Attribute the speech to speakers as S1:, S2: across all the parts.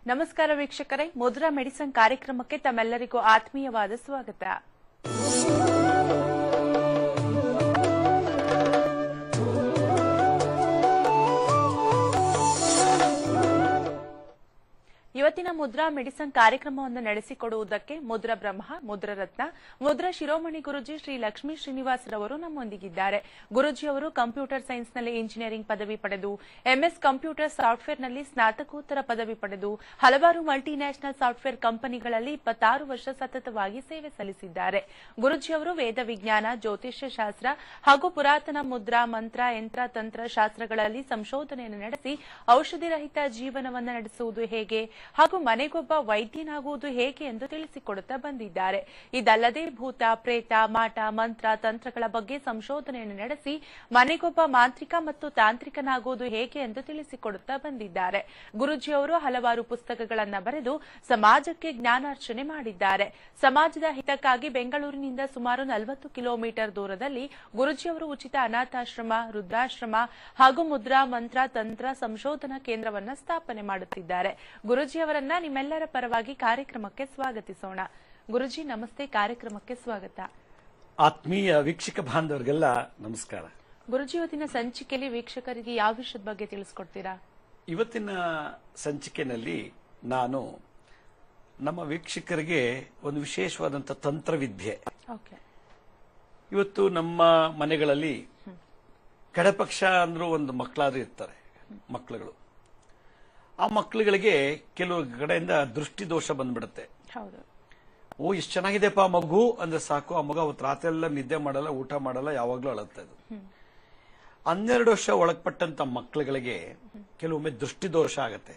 S1: ನಮಸ್ಕಾರ ವೀಕ್ಷಕರೇ ಮುದ್ರಾ ಮೆಡಿಸನ್ ಕಾರ್ಯಕ್ರಮಕ್ಕೆ ತಮ್ಮೆಲ್ಲರಿಗೂ ಆತ್ಮೀಯವಾದ ಸ್ವಾಗತ ಇವತ್ತಿನ ಮುದ್ರಾ ಮೆಡಿಸನ್ ಕಾರ್ಯಕ್ರಮವನ್ನು ನಡೆಸಿಕೊಡುವುದಕ್ಕೆ ಮುದ್ರ ಬ್ರಹ್ಮ ಮುದ್ರ ರತ್ನ ಮುದ್ರ ಶಿರೋಮಣಿ ಗುರುಜಿ ಶ್ರೀ ಲಕ್ಷ್ಮೀ ಶ್ರೀನಿವಾಸ್ ರವರು ನಮ್ಮೊಂದಿಗಿದ್ದಾರೆ ಗುರುಜಿ ಅವರು ಕಂಪ್ಯೂಟರ್ ಸೈನ್ಸ್ನಲ್ಲಿ ಇಂಜಿನಿಯರಿಂಗ್ ಪದವಿ ಪಡೆದು ಎಂಎಸ್ ಕಂಪ್ಯೂಟರ್ ಸಾಫ್ಟ್ವೇರ್ನಲ್ಲಿ ಸ್ನಾತಕೋತ್ತರ ಪದವಿ ಪಡೆದು ಹಲವಾರು ಮಲ್ಟಿನ್ಯಾಷನಲ್ ಸಾಫ್ಟ್ವೇರ್ ಕಂಪನಿಗಳಲ್ಲಿ ಇಪ್ಪತ್ತಾರು ವರ್ಷ ಸತತವಾಗಿ ಸೇವೆ ಸಲ್ಲಿಸಿದ್ದಾರೆ ಗುರುಜಿ ಅವರು ವೇದ ವಿಜ್ಞಾನ ಜ್ಯೋತಿಷ್ಯ ಶಾಸ್ತ್ರ ಹಾಗೂ ಪುರಾತನ ಮುದ್ರಾ ಮಂತ್ರ ಯಂತ್ರ ತಂತ್ರ ಶಾಸ್ತ್ರಗಳಲ್ಲಿ ಸಂಶೋಧನೆಯನ್ನು ನಡೆಸಿ ಔಷಧಿ ರಹಿತ ಜೀವನವನ್ನು ನಡೆಸುವುದು ಹೇಗೆ ಹಾಗೂ ಮನೆಗೊಬ್ಬ ವೈದ್ಯನಾಗುವುದು ಹೇಗೆ ಎಂದು ತಿಳಿಸಿಕೊಡುತ್ತಾ ಬಂದಿದ್ದಾರೆ ಇದಲ್ಲದೆ ಭೂತ ಪ್ರೇತ ಮಾಟ ಮಂತ್ರ ತಂತ್ರಗಳ ಬಗ್ಗೆ ಸಂಶೋಧನೆಯನ್ನು ನಡೆಸಿ ಮನೆಗೊಬ್ಬ ಮಾಂತ್ರಿಕ ಮತ್ತು ತಾಂತ್ರಿಕನಾಗುವುದು ಹೇಗೆ ಎಂದು ತಿಳಿಸಿಕೊಡುತ್ತಾ ಬಂದಿದ್ದಾರೆ ಗುರುಜಿ ಅವರು ಹಲವಾರು ಪುಸ್ತಕಗಳನ್ನು ಬರೆದು ಸಮಾಜಕ್ಕೆ ಜ್ಞಾನಾರ್ಚನೆ ಮಾಡಿದ್ದಾರೆ ಸಮಾಜದ ಹಿತಕ್ಕಾಗಿ ಬೆಂಗಳೂರಿನಿಂದ ಸುಮಾರು ನಲವತ್ತು ಕಿಲೋಮೀಟರ್ ದೂರದಲ್ಲಿ ಗುರುಜಿಯವರು ಉಚಿತ ಅನಾಥಾಶ್ರಮ ವೃದ್ಧಾಶ್ರಮ ಹಾಗೂ ಮುದ್ರಾ ಮಂತ್ರ ತಂತ್ರ ಸಂಶೋಧನಾ ಕೇಂದ್ರವನ್ನ ಸ್ಥಾಪನೆ ಮಾಡುತ್ತಿದ್ದಾರೆ ಗುರುಜಿಯವರನ್ನ ನಿಮ್ಮೆಲ್ಲರ ಪರವಾಗಿ ಕಾರ್ಯಕ್ರಮಕ್ಕೆ ಸ್ವಾಗತಿಸೋಣ ಗುರುಜಿ ನಮಸ್ತೆ ಕಾರ್ಯಕ್ರಮಕ್ಕೆ ಸ್ವಾಗತ
S2: ಆತ್ಮೀಯ ವೀಕ್ಷಕ ಬಾಂಧವರಿಗೆಲ್ಲ ನಮಸ್ಕಾರ
S1: ಗುರುಜಿ ಇವತ್ತಿನ ಸಂಚಿಕೆಯಲ್ಲಿ ವೀಕ್ಷಕರಿಗೆ ಯಾವ ವಿಷಯದ ಬಗ್ಗೆ ತಿಳಿಸ್ಕೊಡ್ತೀರಾ
S2: ಇವತ್ತಿನ ಸಂಚಿಕೆಯಲ್ಲಿ ನಾನು ನಮ್ಮ ವೀಕ್ಷಕರಿಗೆ ಒಂದು ವಿಶೇಷವಾದಂಥ ತಂತ್ರವಿದ್ಯೆ
S1: ಓಕೆ
S2: ಇವತ್ತು ನಮ್ಮ ಮನೆಗಳಲ್ಲಿ ಕಡೆಪಕ್ಷ ಅಂದ್ರೂ ಒಂದು ಮಕ್ಕಳಾದ್ರೂ ಇರ್ತಾರೆ ಮಕ್ಕಳುಗಳು ಆ ಮಕ್ಕಳುಗಳಿಗೆ ಕೆಲವು ಕಡೆಯಿಂದ ದೃಷ್ಟಿ ದೋಷ ಬಂದ್ಬಿಡುತ್ತೆ
S1: ಹೌದು
S2: ಓ ಇಷ್ಟು ಚೆನ್ನಾಗಿದೆಪ್ಪ ಮಗು ಅಂದ್ರೆ ಸಾಕು ಆ ಮಗ ಅವತ್ತು ರಾತ್ರಿ ಎಲ್ಲ ನಿದ್ದೆ ಮಾಡಲ್ಲ ಊಟ ಮಾಡಲ್ಲ ಯಾವಾಗ್ಲೂ ಅಳುತ್ತೆ ಅದು ಹನ್ನೆರಡು ವರ್ಷ ಒಳಪಟ್ಟಂತ ಮಕ್ಕಳುಗಳಿಗೆ ಕೆಲವೊಮ್ಮೆ ದೃಷ್ಟಿ ದೋಷ ಆಗತ್ತೆ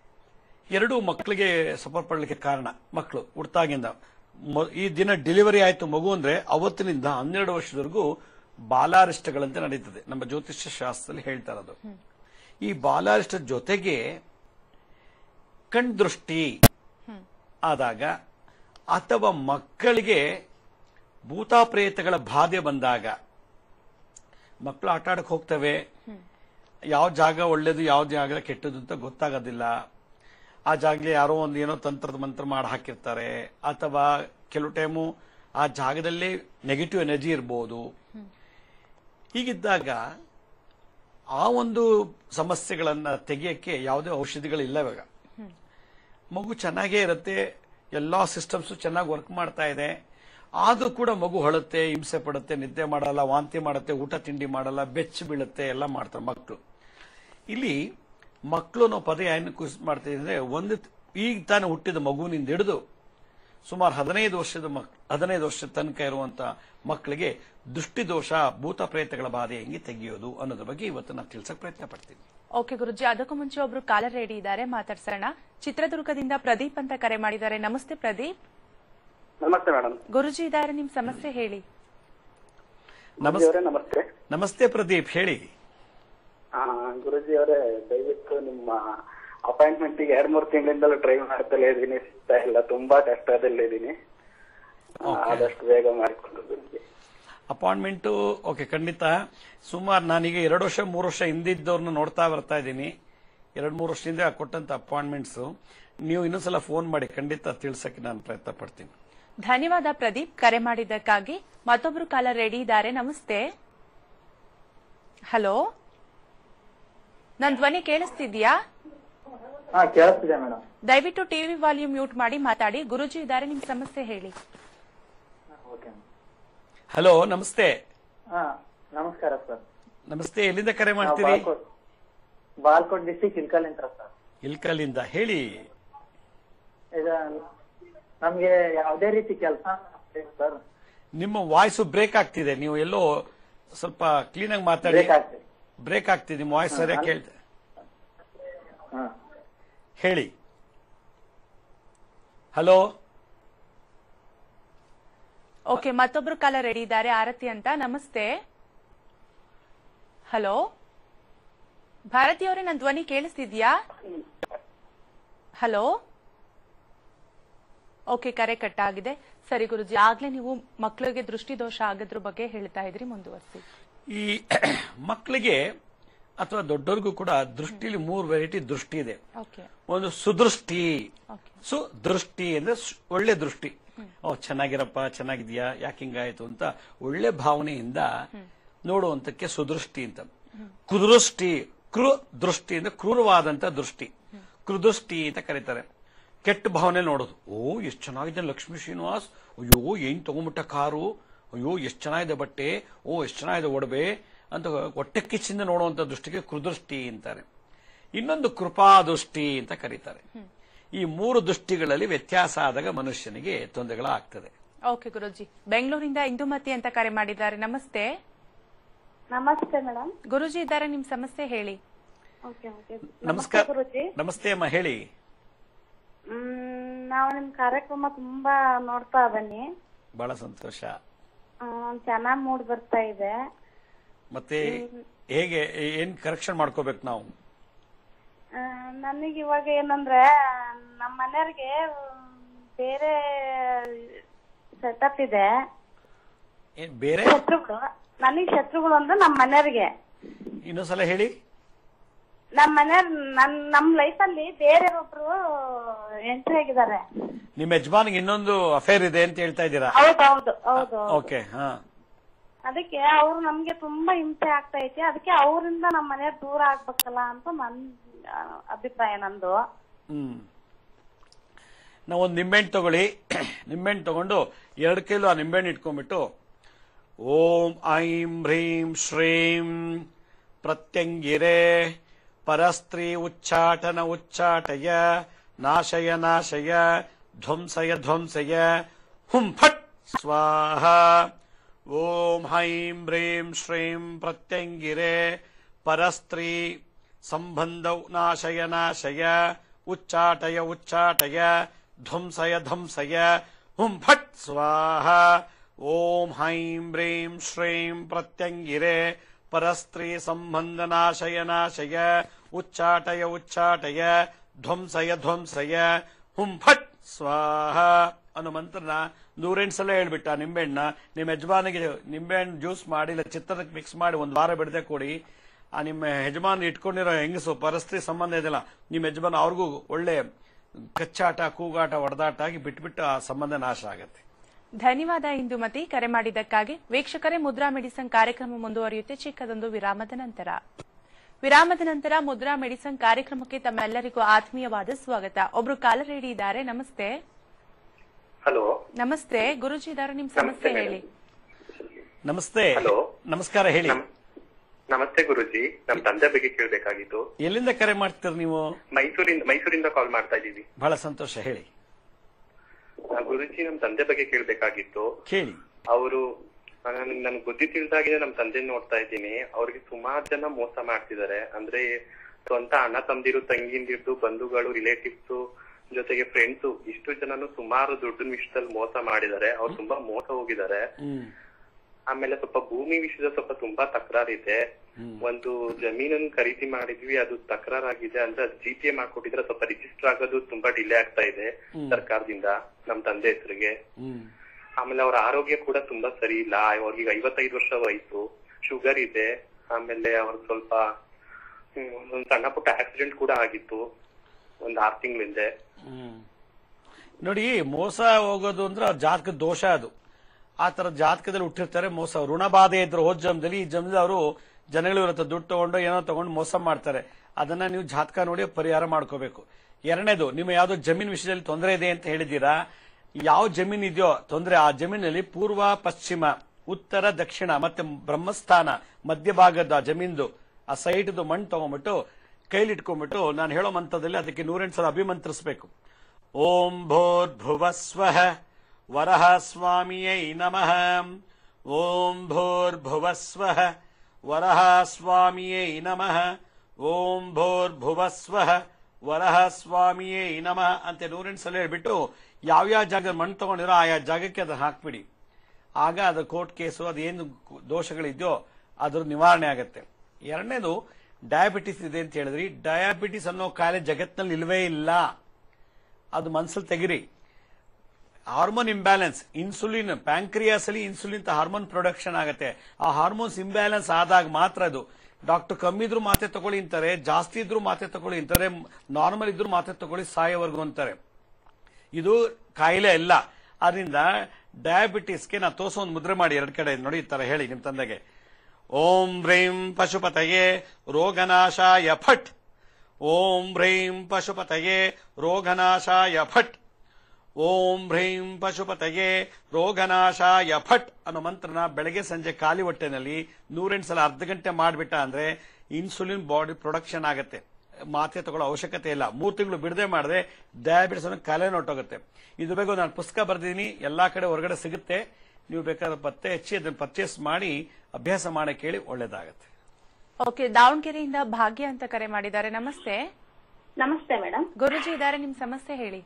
S2: ಎರಡೂ ಮಕ್ಕಳಿಗೆ ಸಫರ್ ಪಡಲಿಕ್ಕೆ ಕಾರಣ ಮಕ್ಕಳು ಹುಟ್ಟಾಗಿಂದ ಮ- ಈ ದಿನ ಡೆಲಿವರಿ ಆಯ್ತು ಮಗು ಅಂದ್ರೆ ಅವತ್ತಿನಿಂದ ಹನ್ನೆರಡು ವರ್ಷದವರೆಗೂ ಬಾಲಾರಿಷ್ಟಗಳಂತೆ ನಡೀತದೆ ನಮ್ಮ ಜ್ಯೋತಿಷ್ಯ ಶಾಸ್ತ್ರದಲ್ಲಿ ಹೇಳ್ತಾ ಇರೋದು ಈ ಬಾಲಾರಿಷ್ಟ ಜೊತೆಗೆ ಕಣ್ದೃಷ್ಟಿ ಆದಾಗ ಅಥವಾ ಮಕ್ಕಳಿಗೆ ಭೂತಾಪ್ರೇತಗಳ ಬಾಧೆ ಬಂದಾಗ ಮಕ್ಕಳು ಆಟ ಆಡಕ್ ಹೋಗ್ತವೆ ಯಾವ ಜಾಗ ಒಳ್ಳೇದು ಯಾವ ಜಾಗ ಕೆಟ್ಟದ್ದು ಅಂತ ಗೊತ್ತಾಗೋದಿಲ್ಲ ಆ ಜಾಗದಲ್ಲಿ ಯಾರೋ ಒಂದು ಏನೋ ತಂತ್ರದ ಮಂತ್ರ ಮಾಡಿ ಹಾಕಿರ್ತಾರೆ ಅಥವಾ ಕೆಲವು ಟೈಮು ಆ ಜಾಗದಲ್ಲಿ ನೆಗೆಟಿವ್ ಎನರ್ಜಿ ಇರ್ಬೋದು ಹೀಗಿದ್ದಾಗ ಆ ಒಂದು ಸಮಸ್ಯೆಗಳನ್ನ ತೆಗೆಯಕ್ಕೆ ಯಾವುದೇ ಔಷಧಿಗಳಿಲ್ಲ ಇವಾಗ ಮಗು ಚೆನ್ನಾಗೇ ಇರುತ್ತೆ ಎಲ್ಲಾ ಸಿಸ್ಟಮ್ಸ್ ಚೆನ್ನಾಗಿ ವರ್ಕ್ ಮಾಡ್ತಾ ಇದೆ ಆದ್ರೂ ಕೂಡ ಮಗು ಹೊಳುತ್ತೆ ಹಿಂಸೆ ಪಡುತ್ತೆ ನಿದ್ದೆ ಮಾಡಲ್ಲ ವಾಂತಿ ಮಾಡುತ್ತೆ ಊಟ ತಿಂಡಿ ಮಾಡಲ್ಲ ಬೆಚ್ಚ ಬೀಳುತ್ತೆ ಎಲ್ಲ ಮಾಡ್ತಾರೆ ಮಕ್ಕಳು ಇಲ್ಲಿ ಮಕ್ಕಳು ನಾವು ಪದ ಏನಕ್ಕೆ ಯೂಸ್ ಮಾಡ್ತಾ ಅಂದ್ರೆ ಒಂದು ಈಗ ತಾನೇ ಹುಟ್ಟಿದ ಮಗುವಿನಿಂದ ಹಿಡಿದು ಸುಮಾರು ಹದಿನೈದು ವರ್ಷದ ಮಕ್ ಹದಿನೈದು ವರ್ಷದ ತನಕ ಇರುವಂತ ಮಕ್ಕಳಿಗೆ ದೃಷ್ಟಿ ದೋಷ ಭೂತ ಪ್ರೇತಗಳ ಬಾಧೆ ಹೆಂಗೆ ತೆಗೆಯೋದು ಅನ್ನೋದ್ರ ಬಗ್ಗೆ ಇವತ್ತು ನಾನು ತಿಳ್ಸಕ್ ಪ್ರಯತ್ನ ಪಡ್ತೀನಿ
S1: ಓಕೆ ಗುರುಜಿ ಅದಕ್ಕೂ ಮುಂಚೆ ಒಬ್ರು ಕಾಲರ್ ರೆಡಿ ಇದ್ದಾರೆ ಮಾತಾಡ್ಸೋಣ ಚಿತ್ರದುರ್ಗದಿಂದ ಪ್ರದೀಪ್ ಅಂತ ಕರೆ ಮಾಡಿದ್ದಾರೆ ನಮಸ್ತೆ ಪ್ರದೀಪ್
S3: ನಮಸ್ತೆ ಮೇಡಮ್
S1: ಗುರುಜಿ ಇದ್ದಾರೆ ನಿಮ್ ಸಮಸ್ಯೆ ಹೇಳಿ
S2: ನಮಸ್ತೆ
S3: ಅವರೇ ನಮಸ್ತೆ
S2: ನಮಸ್ತೆ ಪ್ರದೀಪ್ ಹೇಳಿ
S3: ಆ, ಗುರುಜಿ ಅವರೇ ದಯವಿಟ್ಟು ನಿಮ್ಮ ಅಪಾಯಿಂಟ್ಮೆಂಟ್ ಗೆ ಎರಡ್ ಮೂರು ತಿಂಗಳಿಂದಲೂ ಟ್ರೈ ಮಾಡ್ತಲೇ ಇದೀನಿ ಸಿಗ್ತಾ ಇಲ್ಲ ತುಂಬಾ ಕಷ್ಟದಲ್ಲಿದ್ದೀನಿ ಆ, ಆದಷ್ಟು ಬೇಗ ಮಾಡಿಕೊಂಡು ಗುರುಜಿ
S2: ಅಪಾಯಿಂಟ್ಮೆಂಟ್ ಓಕೆ ಖಂಡಿತ ಸುಮಾರು ನಾನೀಗ ಎರಡು ವರ್ಷ ಮೂರು ವರ್ಷ ಹಿಂದಿದ್ದವ್ರನ್ನ ನೋಡ್ತಾ ಬರ್ತಾ ಇದ್ದೀನಿ ಎರಡು ಮೂರು ವರ್ಷದಿಂದ ಕೊಟ್ಟಂತ ಅಪಾಯಿಂಟ್ಮೆಂಟ್ಸ್ ನೀವು ಇನ್ನೊಂದ್ಸಲ ಫೋನ್ ಮಾಡಿ ಖಂಡಿತ ತಿಳ್ಸಕ್ಕೆ ನಾನು ಪ್ರಯತ್ನ ಪಡ್ತೀನಿ
S1: ಧನ್ಯವಾದ ಪ್ರದೀಪ್ ಕರೆ ಮಾಡಿದ್ದಕ್ಕಾಗಿ ಮತ್ತೊಬ್ರು ಕಾಲರ್ ರೆಡಿ ಇದ್ದಾರೆ ನಮಸ್ತೆ ಹಲೋ ನನ್ ಧ್ವನಿ ಕೇಳಿಸ್ತಿದ್ಯಾ
S4: ಹಾ ಕೇಳಿಸ್ತಿದೆ ಮೇಡಮ್
S1: ದಯವಿಟ್ಟು ಟಿವಿ ವಾಲ್ಯೂಮ್ ಮ್ಯೂಟ್ ಮಾಡಿ ಮಾತಾಡಿ ಗುರುಜಿ ಇದ್ದಾರೆ ನಿಮ್ ಸಮಸ್ಯೆ ಹೇಳಿ
S4: ಓಕೆ
S2: ಹಲೋ ನಮಸ್ತೆ
S4: ಹಾ ನಮಸ್ಕಾರ ಸರ್
S2: ನಮಸ್ತೆ ಎಲ್ಲಿಂದ ಕರೆ
S4: ನಾವು
S2: ಮಾಡ್ತೀರಿ
S4: ಬಾಲ್ಕೋಟ್ ಬಾಲ್ಕೋಟ್ ಡಿಸ್ಟಿಕ್ ಇಲ್ಕಲಿಂತ್ರ ಸರ್
S2: ಇಲ್ಕಲ್ಲಿಂದ ಹೇಳಿ
S4: ಈಗ ನಮ್ಗೆ ಯಾವುದೇ ರೀತಿ ಕೆಲಸ ಸರ್
S2: ನಿಮ್ಮ ವಾಯ್ಸ್ ಬ್ರೇಕ್ ಆಗ್ತಿದೆ ನೀವು ಎಲ್ಲೋ ಸ್ವಲ್ಪ ಕ್ಲೀನ್ ಆಗಿ ಮಾತಾಡಿ
S4: ಬ್ರೇಕ್ ಆಗ್ತದೆ
S2: ಬ್ರೇಕ್ ಆಗ್ತಿದೆ ನಿಮ್ಮ ವಾಯ್ಸ್ ಸರಿಯಾಗಿ ಕೇಳ್ತೆ
S4: ಹಾ
S2: ಹೇಳಿ ಹಲೋ
S1: ಓಕೆ ಮತ್ತೊಬ್ರು ಕಾಲರ್ ರೆಡಿ ಇದ್ದಾರೆ ಆರತಿ ಅಂತ ನಮಸ್ತೆ ಹಲೋ ಭಾರತಿ ಅವರೇ ನನ್ನ ಧ್ವನಿ ಕೇಳಿಸ್ತಿದ್ಯಾ ಹಲೋ ಓಕೆ ಕರೆ ಕಟ್ ಆಗಿದೆ ಸರಿ ಗುರುಜಿ ಆಗ್ಲೇ ನೀವು ಮಕ್ಕಳಿಗೆ ದೃಷ್ಟಿ ದೋಷ ಆಗೋದ್ರ ಬಗ್ಗೆ ಹೇಳ್ತಾ ಇದ್ರಿ ಮುಂದುವರಿಸಿ
S2: ಈ ಮಕ್ಕಳಿಗೆ ಅಥವಾ ದೊಡ್ಡವ್ರಿಗೂ ಕೂಡ ದೃಷ್ಟಿಲಿ ಮೂರು ವೆರೈಟಿ ದೃಷ್ಟಿ ಇದೆ
S1: ಓಕೆ
S2: ಒಂದು ಸುದೃಷ್ಟಿ
S1: ಓಕೆ
S2: ಸುದೃಷ್ಟಿ ಅಂದ್ರೆ ಸು- ಒಳ್ಳೆ ದೃಷ್ಟಿ ಓ ಚೆನ್ನಾಗಿರಪ್ಪ ಚೆನ್ನಾಗಿದ್ಯಾ ಯಾಕೆ ಹಿಂಗಾಯ್ತು ಅಂತ ಒಳ್ಳೆ ಭಾವನೆಯಿಂದ ನೋಡುವಂತಕ್ಕೆ ಸುದೃಷ್ಟಿ ಅಂತ ಕುದೃಷ್ಟಿ ಕೃ ದೃಷ್ಟಿ ಅಂದ್ರೆ ಕ್ರೂರವಾದಂತ ದೃಷ್ಟಿ ಕೃದೃಷ್ಟಿ ಅಂತ ಕರೀತಾರೆ ಕೆಟ್ಟ ಭಾವನೆ ನೋಡೋದು ಓ ಎಷ್ಟು ಚೆನ್ನಾಗಿದೆ ಲಕ್ಷ್ಮೀ ಶ್ರೀನಿವಾಸ್ ಅಯ್ಯೋ ಏನ್ ತಗೊಂಬಿಟ್ಟ ಕಾರು ಅಯ್ಯೋ ಎಷ್ಟು ಚೆನ್ನಾಗಿದೆ ಬಟ್ಟೆ ಓ ಎಷ್ಟು ಚೆನ್ನಾಗಿದೆ ಒಡವೆ ಅಂತ ಹೊಟ್ಟೆ ಕಿಚ್ಚಿಂದ ನೋಡುವಂತ ದೃಷ್ಟಿಗೆ ಕೃದೃಷ್ಟಿ ಅಂತಾರೆ ಇನ್ನೊಂದು ಕೃಪಾದೃಷ್ಟಿ ಅಂತ ಕರೀತಾರೆ ಈ ಮೂರು ದೃಷ್ಟಿಗಳಲ್ಲಿ ವ್ಯತ್ಯಾಸ ಆದಾಗ ಮನುಷ್ಯನಿಗೆ ತೊಂದರೆಗಳಾಗ್ತದೆ
S1: ಓಕೆ ಗುರುಜಿ ಬೆಂಗಳೂರಿಂದ ಇಂದುಮತಿ ಅಂತ ಕರೆ ಮಾಡಿದ್ದಾರೆ ನಮಸ್ತೆ
S5: ನಮಸ್ತೆ ಮೇಡಮ್
S1: ಗುರುಜಿ ಇದ್ದಾರೆ ನಿಮ್ ಸಮಸ್ಯೆ ಹೇಳಿ
S5: ಓಕೆ ಓಕೆ
S2: ನಮಸ್ಕಾರ
S5: ಗುರುಜಿ
S2: ನಮಸ್ತೆ ಅಮ್ಮ ಹೇಳಿ
S5: ಮ್, ನಾವು ನಿಮ್ ಕಾರ್ಯಕ್ರಮ ತುಂಬಾ ನೋಡ್ತಾ ಬನ್ನಿ
S2: ಬಹಳ ಸಂತೋಷ
S5: ಚೆನ್ನಾಗ್ ಮೂಡ್ ಬರ್ತಾ ಇದೆ
S2: ಮತ್ತೆ ಹೇಗೆ ಏನ್ ಕರೆಕ್ಷನ್ ಮಾಡ್ಕೋಬೇಕು ನಾವು
S5: ಆ, ನನಗೆ ಇವಾಗ ಏನಂದ್ರೆ ನಮ್ಮ ಮನೆಯವ್ರಿಗೆ ಬೇರೆ ಸೆಟಪ್ ಇದೆ
S2: ಏನ್ ಬೇರೆ
S5: ಶತ್ರುಗಳು ನನಗೆ ಶತ್ರುಗಳು ಅಂದ್ರೆ ನಮ್ಮ ಮನೆಯವ್ರಿಗೆ
S2: ಇನ್ನೊಂದ್ಸಲ ಹೇಳಿ
S5: ನಮ್ಮ ಮನೆಯವ್ರ ನನ್ ನಮ್ ಲೈಫ್ ಅಲ್ಲಿ ಬೇರೆ ಒಬ್ರು ಎಂಟ್ರಿ ಆಗಿದ್ದಾರೆ
S2: ನಿಮ್ಮ ಯಜಮಾನಿಗೆ ಇನ್ನೊಂದು ಅಫೇರ್ ಇದೆ ಅಂತ ಹೇಳ್ತಾ ಇದ್ದೀರಾ
S5: ಹೌದೌದು ಹೌದು
S2: ಓಕೆ ಹಾ
S5: ಅದಕ್ಕೆ ಅವ್ರು ನಮ್ಗೆ ತುಂಬಾ ಹಿಂಸೆ ಆಗ್ತಾ ಐತಿ ಅದಕ್ಕೆ ಅವರಿಂದ ನಮ್ಮ ಮನೆ ದೂರ ಆಗ್ಬೇಕಲ್ಲ ಅಂತ ನನ್ ಆ, ಅಭಿಪ್ರಾಯ ನಂದು
S2: ಹ್ಮ್ ನಾವು ಒಂದು ನಿಂಬೆಹಣ್ಣು ತಗೊಳ್ಳಿ ನಿಂಬೆಹಣ್ಣು ತಗೊಂಡು ಎರಡು ಕಿಲೋ ಆ ನಿಂಬೆಹಣ್ಣು ಇಟ್ಕೊಂಡ್ಬಿಟ್ಟು ಓಂ ಐಂ ಹ್ರೀಂ ಶ್ರೀಂ ಪ್ರತ್ಯಂಗಿರೆ ಪರಸ್ತ್ರೀ ಉಚ್ಚಾಟನ ಉಚ್ಚಾಟಯ ನಾಶಯ ನಾಶಯ ಧ್ವಂಸಯ ಧ್ವಂಸಯ ಹುಂ ಫಟ್ ಸ್ವಾಹ ಓಂ ಹೈಂ ಹ್ರೀಂ ಶ್ರೀಂ ಪ್ರತ್ಯಂಗಿರೆ ಪರಸ್ತ್ರೀ ಸಂಬಂಧೌ ನಾಶಯ ನಾಶಯ ಉಚ್ಚಾಟಯ ಉಚ್ಚಾಟಯ ಧ್ವಂಸಯ ಧ್ವಂಸಯ ಹುಂ ಫಟ್ ಸ್ವಾಹ ಓಂ ಹೈಂ ಹ್ರೀಂ ಶ್ರೀಂ ಪ್ರತ್ಯಂಗಿರೆ ಪರಸ್ತ್ರೀ ಸಂಬಂಧ ನಾಶಯ ನಾಶಯ ಉಚ್ಚಾಟಯ ಉಚ್ಚಾಟಯ ಧ್ವಂಸಯ ಧ್ವಂಸಯ ಹುಂ ಫಟ್ ಸ್ವಾಹ ಅನ್ನೋ ಮಂತ್ರನ ನೂರೆಂಟು ಸಲ ಹೇಳ್ಬಿಟ್ಟ ನಿಂಬೆಹಣ್ಣ ನಿಮ್ಮ ಯಜಮಾನಿಗೆ ನಿಂಬೆಹಣ್ಣು ಜ್ಯೂಸ್ ಮಾಡಿ ಇಲ್ಲ ಚಿತ್ತದಕ್ಕೆ ಮಿಕ್ಸ್ ಮಾಡಿ ಒಂದು ವಾರ ಬಿಡದೆ ಕೊಡಿ ಆ ನಿಮ್ಮ ಯಜಮಾನ ಇಟ್ಕೊಂಡಿರೋ ಹೆಂಗಸು ಪರಸ್ತ್ರೀ ಸಂಬಂಧ ಇದೆಯಲ್ಲ ನಿಮ್ಮ ಯಜಮಾನ ಅವ್ರಿಗೂ ಒಳ್ಳೆ ಕಚ್ಚಾಟ ಕೂಗಾಟ ಹೊಡೆದಾಟ ಆಗಿ ಬಿಟ್ಬಿಟ್ಟು ಆ ಸಂಬಂಧ ನಾಶ ಆಗತ್ತೆ
S1: ಧನ್ಯವಾದ ಇಂದುಮತಿ ಕರೆ ಮಾಡಿದ್ದಕ್ಕಾಗಿ ವೀಕ್ಷಕರೇ ಮುದ್ರಾ ಮೆಡಿಸನ್ ಕಾರ್ಯಕ್ರಮ ಮುಂದುವರಿಯುತ್ತೆ ಚಿಕ್ಕದೊಂದು ವಿರಾಮದ ನಂತರ ವಿರಾಮದ ನಂತರ ಮುದ್ರಾ ಮೆಡಿಸನ್ ಕಾರ್ಯಕ್ರಮಕ್ಕೆ ತಮ್ಮೆಲ್ಲರಿಗೂ ಆತ್ಮೀಯವಾದ ಸ್ವಾಗತ ಒಬ್ರು ಕಾಲರ್ ರೆಡಿ ಇದ್ದಾರೆ ನಮಸ್ತೆ
S6: ಹಲೋ
S1: ನಮಸ್ತೆ ಗುರುಜಿ ಇದ್ದಾರೆ ನಿಮ್ ಸಮಸ್ಯೆ
S6: ನಮಸ್ತೆ
S1: ಹೇಳಿ
S2: ನಮಸ್ತೆ
S6: ಹಲೋ.
S2: ನಮಸ್ಕಾರ ಹೇಳಿ
S6: ನಮ್- ನಮಸ್ತೆ ಗುರುಜಿ ನಮ್ ತಂದೆ ಬಗ್ಗೆ ಕೇಳ್ಬೇಕಾಗಿತ್ತು
S2: ಎಲ್ಲಿಂದ ಕರೆ ಮಾಡ್ತೀರ ನೀವು
S6: ಮೈಸೂರಿಂದ ಮೈಸೂರಿಂದ ಕಾಲ್ ಮಾಡ್ತಾ ಇದ್ದೀವಿ
S2: ಬಹಳ ಸಂತೋಷ ಹೇಳಿ
S6: ಆ, ಗುರುಜಿ ನಮ್ ತಂದೆ ಬಗ್ಗೆ ಕೇಳ್ಬೇಕಾಗಿತ್ತು
S2: ಕೇಳಿ
S6: ಅವರು ನನ್ ಬುದ್ಧಿ ತಿಳಿದಾಗಿದೆ ನಮ್ ತಂದೆ ನೋಡ್ತಾ ಇದ್ದೀನಿ ಅವ್ರಿಗೆ ಸುಮಾರು ಜನ ಮೋಸ ಮಾಡ್ತಿದ್ದಾರೆ ಅಂದ್ರೆ ಸ್ವಂತ ಅಣ್ಣ ತಮ್ದಿರು ತಂಗಿಂದಿರ್ದು ಬಂಧುಗಳು ರಿಲೇಟಿವ್ಸ್ ಜೊತೆಗೆ ಫ್ರೆಂಡ್ಸ್ ಇಷ್ಟು ಜನನು ಸುಮಾರು ದುಡ್ಡಿನ ವಿಷಯದಲ್ಲಿ ಮೋಸ ಮಾಡಿದ್ದಾರೆ ಅವ್ರು ತುಂಬಾ ಮೋಸ ಹೋಗಿದ್ದಾರೆ
S2: ಹ್ಮ್
S6: ಆಮೇಲೆ ಸ್ವಲ್ಪ ಭೂಮಿ ವಿಷಯದ ಸ್ವಲ್ಪ ತುಂಬಾ ತಕರಾರಿದೆ ಒಂದು ಜಮೀನನ್ನು ಖರೀದಿ ಮಾಡಿದ್ವಿ ಅದು ತಕರಾರಾಗಿದೆ ಅಂದ್ರೆ ಅದು ಜಿ ಪಿ ಎ ಮಾಡ್ಕೊಟ್ಟಿದ್ರೆ ಸ್ವಲ್ಪ ರಿಜಿಸ್ಟರ್ ಆಗೋದು ತುಂಬಾ ಡಿಲೇ ಆಗ್ತಾ ಇದೆ ಸರ್ಕಾರದಿಂದ ನಮ್ ತಂದೆ ಹೆಸರಿಗೆ
S2: ಹ್ಮ್
S6: ಆಮೇಲೆ ಅವ್ರ ಆರೋಗ್ಯ ಕೂಡ ತುಂಬಾ ಸರಿ ಇಲ್ಲ ಅವ್ರಿಗೆ ಐವತ್ತೈದು ವರ್ಷ ವಯಸ್ಸು ಶುಗರ್ ಇದೆ ಆಮೇಲೆ ಅವ್ರ ಸ್ವಲ್ಪ ಹ್ಮ್, ಒಂದ್ ಸಣ್ಣ ಪುಟ್ಟ ಆಕ್ಸಿಡೆಂಟ್ ಕೂಡ ಆಗಿತ್ತು ಒಂದ್ ಆರ್ ತಿಂಗಳಿಂದೆ
S2: ಹ್ಮ್. ನೋಡಿ ಮೋಸ ಹೋಗೋದು ಅಂದ್ರೆ ಅವ್ರ ಜಾತಕದ ದೋಷ ಅದು ಆ ತರ ಜಾತಕದಲ್ಲಿ ಹುಟ್ಟಿರ್ತಾರೆ ಮೋಸ ಋಣ ಬಾಧೆ ಇದ್ರು ಹೋದ್ ಜನ್ಮದಲ್ಲಿ ಈ ಜನ್ಮದಲ್ಲಿ ಅವರು ಜನಗಳು ಇರುತ್ತೆ ದುಡ್ಡು ತಗೊಂಡು ಏನೋ ತಗೊಂಡು ಮೋಸ ಮಾಡ್ತಾರೆ ಅದನ್ನ ನೀವು ಜಾತಕ ನೋಡಿ ಪರಿಹಾರ ಮಾಡ್ಕೋಬೇಕು ಎರಡನೇದು ನಿಮ್ಮ ಯಾವ್ದೋ ಜಮೀನ್ ವಿಷಯದಲ್ಲಿ ತೊಂದರೆ ಇದೆ ಅಂತ ಹೇಳಿದ್ದೀರಾ ಯಾವ ಜಮೀನ್ ಇದೆಯೋ ತೊಂದರೆ ಆ ಜಮೀನಲ್ಲಿ ಪೂರ್ವ ಪಶ್ಚಿಮ ಉತ್ತರ ದಕ್ಷಿಣ ಮತ್ತೆ ಬ್ರಹ್ಮಸ್ಥಾನ ಮಧ್ಯಭಾಗದ ಜಮೀನ್ದು ಆ ಸೈಟ್ದು ಮಣ್ಣು ತಗೊಂಡ್ಬಿಟ್ಟು ಕೈಲಿಟ್ಕೊಂಡ್ಬಿಟ್ಟು ನಾನು ಹೇಳೋ ಮಂತ್ರದಲ್ಲಿ ಅದಕ್ಕೆ ನೂರೆಂಟು ಸಲ ಅಭಿಮಂತ್ರಿಸಬೇಕು ಓಂ ಭೂರ್ಭುವಸ್ವಃ ವರಹ ಸ್ವಾಮಿಯೈ ನಮಃ ಓಂ ಭೂರ್ಭುವಸ್ವಃ ವರಹ ಸ್ವಾಮಿಯೈ ನಮಃ ಓಂ ಭೂರ್ಭುವಸ್ವಃ ವರಹ ಸ್ವಾಮಿಯೈ ನಮಃ ಅಂತ ನೂರೆಂಟು ಸಲ ಹೇಳ್ಬಿಟ್ಟು ಯಾವ್ಯಾವ ಜಾಗದ ಮಣ್ಣು ತಗೊಂಡಿರೋ ಆಯಾ ಜಾಗಕ್ಕೆ ಅದನ್ನ ಹಾಕ್ಬಿಡಿ ಆಗ ಅದು ಕೋರ್ಟ್ ಕೇಸು ಅದೇನು ದೋಷಗಳಿದೆಯೋ ಅದ್ರ ನಿವಾರಣೆ ಆಗುತ್ತೆ ಎರಡನೇದು ಡಯಾಬಿಟಿಸ್ ಇದೆ ಅಂತ ಹೇಳಿದ್ರಿ ಡಯಾಬಿಟಿಸ್ ಅನ್ನೋ ಕಾಯಿಲೆ ಜಗತ್ತಿನಲ್ಲಿ ಇಲ್ವೇ ಇಲ್ಲ ಅದು ಮನಸ್ಸಲ್ಲಿ ತೆಗಿರಿ ಹಾರ್ಮೋನ್ ಇಂಬ್ಯಾಲೆನ್ಸ್ ಇನ್ಸುಲಿನ್ ಪ್ಯಾಂಕ್ರಿಯಾಸ್ ಅಲ್ಲಿ ಇನ್ಸುಲಿನ್ ಹಾರ್ಮೋನ್ ಪ್ರೊಡಕ್ಷನ್ ಆಗುತ್ತೆ ಆ ಹಾರ್ಮೋನ್ಸ್ ಇಂಬ್ಯಾಲೆನ್ಸ್ ಆದಾಗ ಮಾತ್ರ ಅದು ಡಾಕ್ಟರ್ ಕಮ್ಮಿ ಇದ್ರು ಮಾತೆ ತಗೊಳ್ಳಿ ಅಂತಾರೆ ಜಾಸ್ತಿ ಇದ್ರು ಮಾತೆ ತಗೊಳ್ಳಿ ಅಂತಾರೆ ನಾರ್ಮಲ್ ಇದ್ರು ಮಾತೆ ತಗೊಳ್ಳಿ ಸಾಯೋವರೆಗೂ ಅಂತಾರೆ ಇದು ಕಾಯಿಲೆ ಅಲ್ಲ ಅದರಿಂದ ಡಯಾಬಿಟಿಸ್ಗೆ ನಾ ತೋರ್ಸೋ ಒಂದು ಮುದ್ರೆ ಮಾಡಿ ಎರಡ್ ಕಡೆ ನೋಡಿ ಈ ತರ ಹೇಳಿ ನಿಮ್ ತಂದೆಗೆ ಓಂ ಹ್ರೀಂ ಪಶುಪತಯೇ ರೋಗನಾಶಾಯ ಫಟ್ ಓಂ ಹ್ರೀಂ ಪಶುಪತಯೇ ರೋಗನಾಶಾಯ ಫಟ್ ಓಂ ಹ್ರೀಂ ಪಶುಪತಯೇ ರೋಗನಾಶಾಯ ಫಟ್ ಅನ್ನೋ ಮಂತ್ರನ ಬೆಳಗ್ಗೆ ಸಂಜೆ ಖಾಲಿ ಹೊಟ್ಟೆನಲ್ಲಿ ನೂರೆಂಟು ಸಲ ಅರ್ಧ ಗಂಟೆ ಮಾಡಿಬಿಟ್ಟ ಅಂದ್ರೆ ಇನ್ಸುಲಿನ್ ಬಾಡಿ ಪ್ರೊಡಕ್ಷನ್ ಆಗುತ್ತೆ ಮಾತ್ರೆ ತಗೊಳ್ಳೋ ಅವಶ್ಯಕತೆ ಇಲ್ಲ ಮೂರು ತಿಂಗಳು ಬಿಡದೆ ಮಾಡದೆ ಡಯಾಬಿಟಿಸ್ ಅನ್ನೋ ಕಾಯಿಲೆ ಹೊಟ್ಟೋಗುತ್ತೆ ಇದ್ರ ಬಗ್ಗೆ ನಾನು ಪುಸ್ತಕ ಬರೆದಿದ್ದೀನಿ ಎಲ್ಲಾ ಕಡೆ ಹೊರಗಡೆ ಸಿಗುತ್ತೆ ನೀವು ಬೇಕಾದ್ರೆ ಪತ್ತೆ ಹಚ್ಚಿ ಅದನ್ನ ಪರ್ಚೇಸ್ ಮಾಡಿ ಅಭ್ಯಾಸ ಮಾಡಕ್ಕೆ ಹೇಳಿ ಒಳ್ಳೇದಾಗತ್ತೆ
S1: ಓಕೆ ದಾವಣಗೆರೆಯಿಂದ ಭಾಗ್ಯ ಅಂತ ಕರೆ ಮಾಡಿದ್ದಾರೆ ನಮಸ್ತೆ
S7: ನಮಸ್ತೆ ಮೇಡಮ್
S1: ಗುರುಜಿ ಇದ್ದಾರೆ ನಿಮ್ ಸಮಸ್ಯೆ ಹೇಳಿ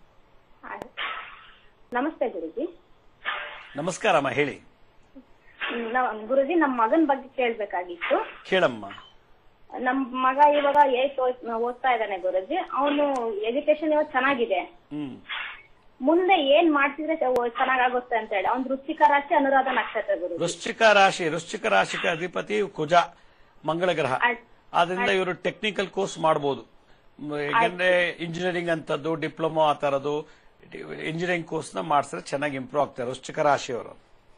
S7: ನಮಸ್ತೆ ಗುರುಜಿ
S2: ನಮಸ್ಕಾರಮ್ಮ ಹೇಳಿ
S7: ಹ್ಮ್, ನಾವ್- ಗುರುಜಿ ನಮ್ಮ ಮಗನ್ ಬಗ್ಗೆ ಕೇಳ್ಬೇಕಾಗಿತ್ತು
S2: ಕೇಳಮ್ಮ
S7: ನಮ್ ಮಗ ಇವಾಗ ಏಟ್ ಓದ್ತಾ ಇದ್ದಾನೆ ಗುರುಜಿ ಅವನು ಎಜುಕೇಶನ್ ಇವಾಗ ಚೆನ್ನಾಗಿದೆ
S2: ಹ್ಮ್
S7: ಮುಂದೆ ಏನ್ ಮಾಡ್ತಿದ್ರೆ ಚ- ಚೆನ್ನಾಗಾಗುತ್ತೆ ಅಂತ ಹೇಳಿ ಅವ್ನ್ ವೃಶ್ಚಿಕ ರಾಶಿ ಅನುರಾಧ ನಕ್ಷತ್ರ ಗುರುಜಿ
S2: ವೃಶ್ಚಿಕ ರಾಶಿ ವೃಶ್ಚಿಕ ರಾಶಿಗೆ ಅಧಿಪತಿ ಕುಜ ಮಂಗಳ ಗ್ರಹ
S7: ಆಯ್ತ್.
S2: ಆದ್ರಿಂದ ಇವರು ಟೆಕ್ನಿಕಲ್ ಕೋರ್ಸ್ ಮಾಡಬಹುದು ಯಾಕಂದ್ರೆ ಇಂಜಿನಿಯರಿಂಗ್ ಅಂತದ್ದು ಡಿಪ್ಲೊಮಾ ಆ ತರದ್ದು ಇಂಜಿನಿಯರಿಂಗ್ ಕೋರ್ಸ್ ನ ಮಾಡಿಸಿದ್ರೆ ಚೆನ್ನಾಗಿ ಇಂಪ್ರೂವ್ ಆಗ್ತಾರೆ ವೃಶ್ಚಿಕ ರಾಶಿಯವರು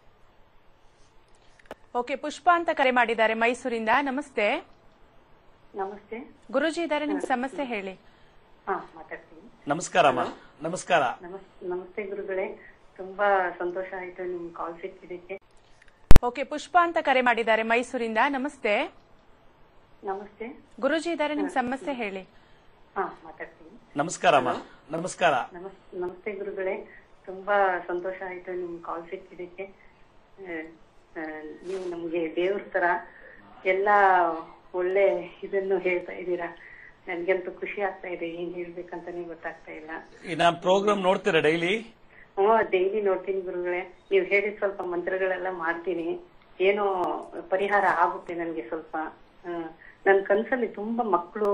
S1: ಓಕೆ ಪುಷ್ಪ ಅಂತ ಕರೆ ಮಾಡಿದ್ದಾರೆ ಮೈಸೂರಿಂದ ನಮಸ್ತೆ
S8: ನಮಸ್ತೆ
S1: ಗುರುಜಿ ಇದ್ದಾರೆ ನಿಮ್ ಸಮಸ್ಯೆ ಹೇಳಿ
S8: ಹಾ ಮಾತಾಡ್ತೀನಿ
S2: ನಮಸ್ಕಾರಮ್ಮ ನಮಸ್ಕಾರ
S8: ನಮಸ್ ನಮಸ್ತೆ ಗುರುಗಳೇ ತುಂಬಾ ಸಂತೋಷ ಆಯ್ತು ನಿಮ್ ಕಾಲ್ ಸಿಕ್ಕಿದ್ದಕ್ಕೆ
S1: ಓಕೆ ಪುಷ್ಪ ಅಂತ ಕರೆ ಮಾಡಿದ್ದಾರೆ ಮೈಸೂರಿಂದ ನಮಸ್ತೆ
S8: ನಮಸ್ತೆ
S1: ಗುರುಜಿ ಇದ್ದಾರೆ ನಿಮ್ ಸಮಸ್ಯೆ ಹೇಳಿ
S8: ಹಾ ಮಾತಾಡ್ತೀನಿ
S2: ನಮಸ್ಕಾರಮ್ಮ ನಮಸ್ಕಾರ
S8: ನಮಸ್ ನಮಸ್ತೆ ಗುರುಗಳೇ ತುಂಬಾ ಸಂತೋಷ ಆಯ್ತು ನಿಮ್ ಕಾಲ್ ಸಿಕ್ಕಿದ್ದಕ್ಕೆ ಆ, ಆ, ನೀವು ನಮ್ಗೆ ದೇವ್ರ ತರ ಎಲ್ಲಾ ಒಳ್ಳೆ ಇದನ್ನು ಹೇಳ್ತಾ ಇದ್ದೀರಾ ನನ್ಗಂತೂ ಖುಷಿ ಆಗ್ತಾ ಇದೆ ಏನ್ ಹೇಳ್ಬೇಕಂತಾನೆ ಗೊತ್ತಾಗ್ತಾ ಇಲ್ಲ
S2: ಈ ನಾನ್ ಪ್ರೋಗ್ರಾಮ್ ನೋಡ್ತೀರಾ ಡೈಲಿ
S8: ಹ್ಮ್ ಡೈಲಿ ನೋಡ್ತೀನಿ ಗುರುಗಳೇ ನೀವ್ ಹೇಳಿದ ಸ್ವಲ್ಪ ಮಂತ್ರಗಳೆಲ್ಲ ಮಾಡ್ತೀನಿ ಏನೋ ಪರಿಹಾರ ಆಗುತ್ತೆ ನನ್ಗೆ ಸ್ವಲ್ಪ ಆ, ನನ್ ಕನ್ಸಲ್ಲಿ ತುಂಬಾ ಮಕ್ಕಳು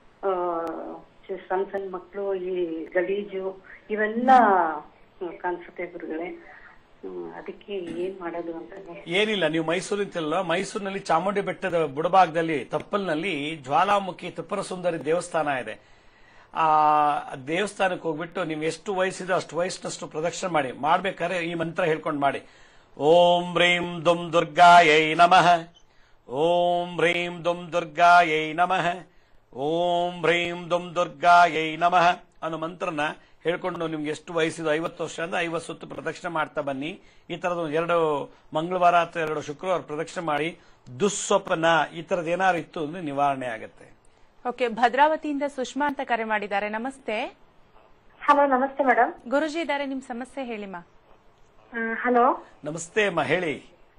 S8: ಸಣ್ಣ ಸಣ್ಣ ಮಕ್ಕಳು ಈ ಗಲೀಜು ಇವೆಲ್ಲ ಹ್ಮ್, ಕಾಣಿಸುತ್ತೆ ಗುರುಗಳೇ ಹ್ಮ್, ಅದಕ್ಕೆ ಏನ್ ಮಾಡೋದು ಅಂತ
S2: ಏನಿಲ್ಲ ನೀವು ಮೈಸೂರಿಂತಲ್ಲ ಮೈಸೂರಿನಲ್ಲಿ ಚಾಮುಂಡಿ ಬೆಟ್ಟದ ಬುಡಭಾಗದಲ್ಲಿ ತಪ್ಪಲ್ನಲ್ಲಿ ಜ್ವಾಲಾಮುಖಿ ತ್ರಿಪುರ ಸುಂದರಿ ದೇವಸ್ಥಾನ ಇದೆ ಆ ದೇವಸ್ಥಾನಕ್ಕೆ ಹೋಗ್ಬಿಟ್ಟು ನೀವು ಎಷ್ಟು ವಯಸ್ಸಿದೆ ಅಷ್ಟು ವಯಸ್ಸಿನಷ್ಟು ಪ್ರದಕ್ಷಿಣೆ ಮಾಡಿ ಮಾಡ್ಬೇಕಾದ್ರೆ ಈ ಮಂತ್ರ ಹೇಳ್ಕೊಂಡು ಮಾಡಿ ಓಂ ಹ್ರೀಂ ದುಂ ದುರ್ಗಾಯೈ ನಮಃ ಓಂ ಹ್ರೀಂ ದುಂ ದುರ್ಗಾಯೈ ನಮಃ ಓಂ ಹ್ರೀಂ ದುಂ ದುರ್ಗಾಯೈ ನಮಃ ಅನ್ನೋ ಮಂತ್ರನ ಹೇಳ್ಕೊಂಡು ನಿಮ್ಗೆ ಎಷ್ಟು ವಯಸ್ಸಿದೆ ಐವತ್ತು ವರ್ಷ ಅಂದ್ರೆ ಐವತ್ತು ಸುತ್ತು ಪ್ರದಕ್ಷಿಣೆ ಮಾಡ್ತಾ ಬನ್ನಿ ಈ ತರದ ಒಂದು ಎರಡು ಮಂಗಳವಾರ ಅಥವಾ ಎರಡು ಶುಕ್ರವಾರ ಪ್ರದಕ್ಷಿಣೆ ಮಾಡಿ ದುಸ್ವಪ್ನ ಈ ತರದ್ ಏನಾರು ಇತ್ತು ಅಂದ್ರೆ ನಿವಾರಣೆ ಆಗುತ್ತೆ
S1: ಓಕೆ ಭದ್ರಾವತಿಯಿಂದ ಸುಷ್ಮಾ ಅಂತ ಕರೆ ಮಾಡಿದ್ದಾರೆ ನಮಸ್ತೆ
S9: ಹಲೋ ನಮಸ್ತೆ ಮೇಡಮ್
S1: ಗುರುಜಿ ಇದ್ದಾರೆ ನಿಮ್ ಸಮಸ್ಯೆ ಹೇಳಿಮಾ
S9: ಹಲೋ
S2: ನಮಸ್ತೆ ಅಮ್ಮ ಹೇಳಿ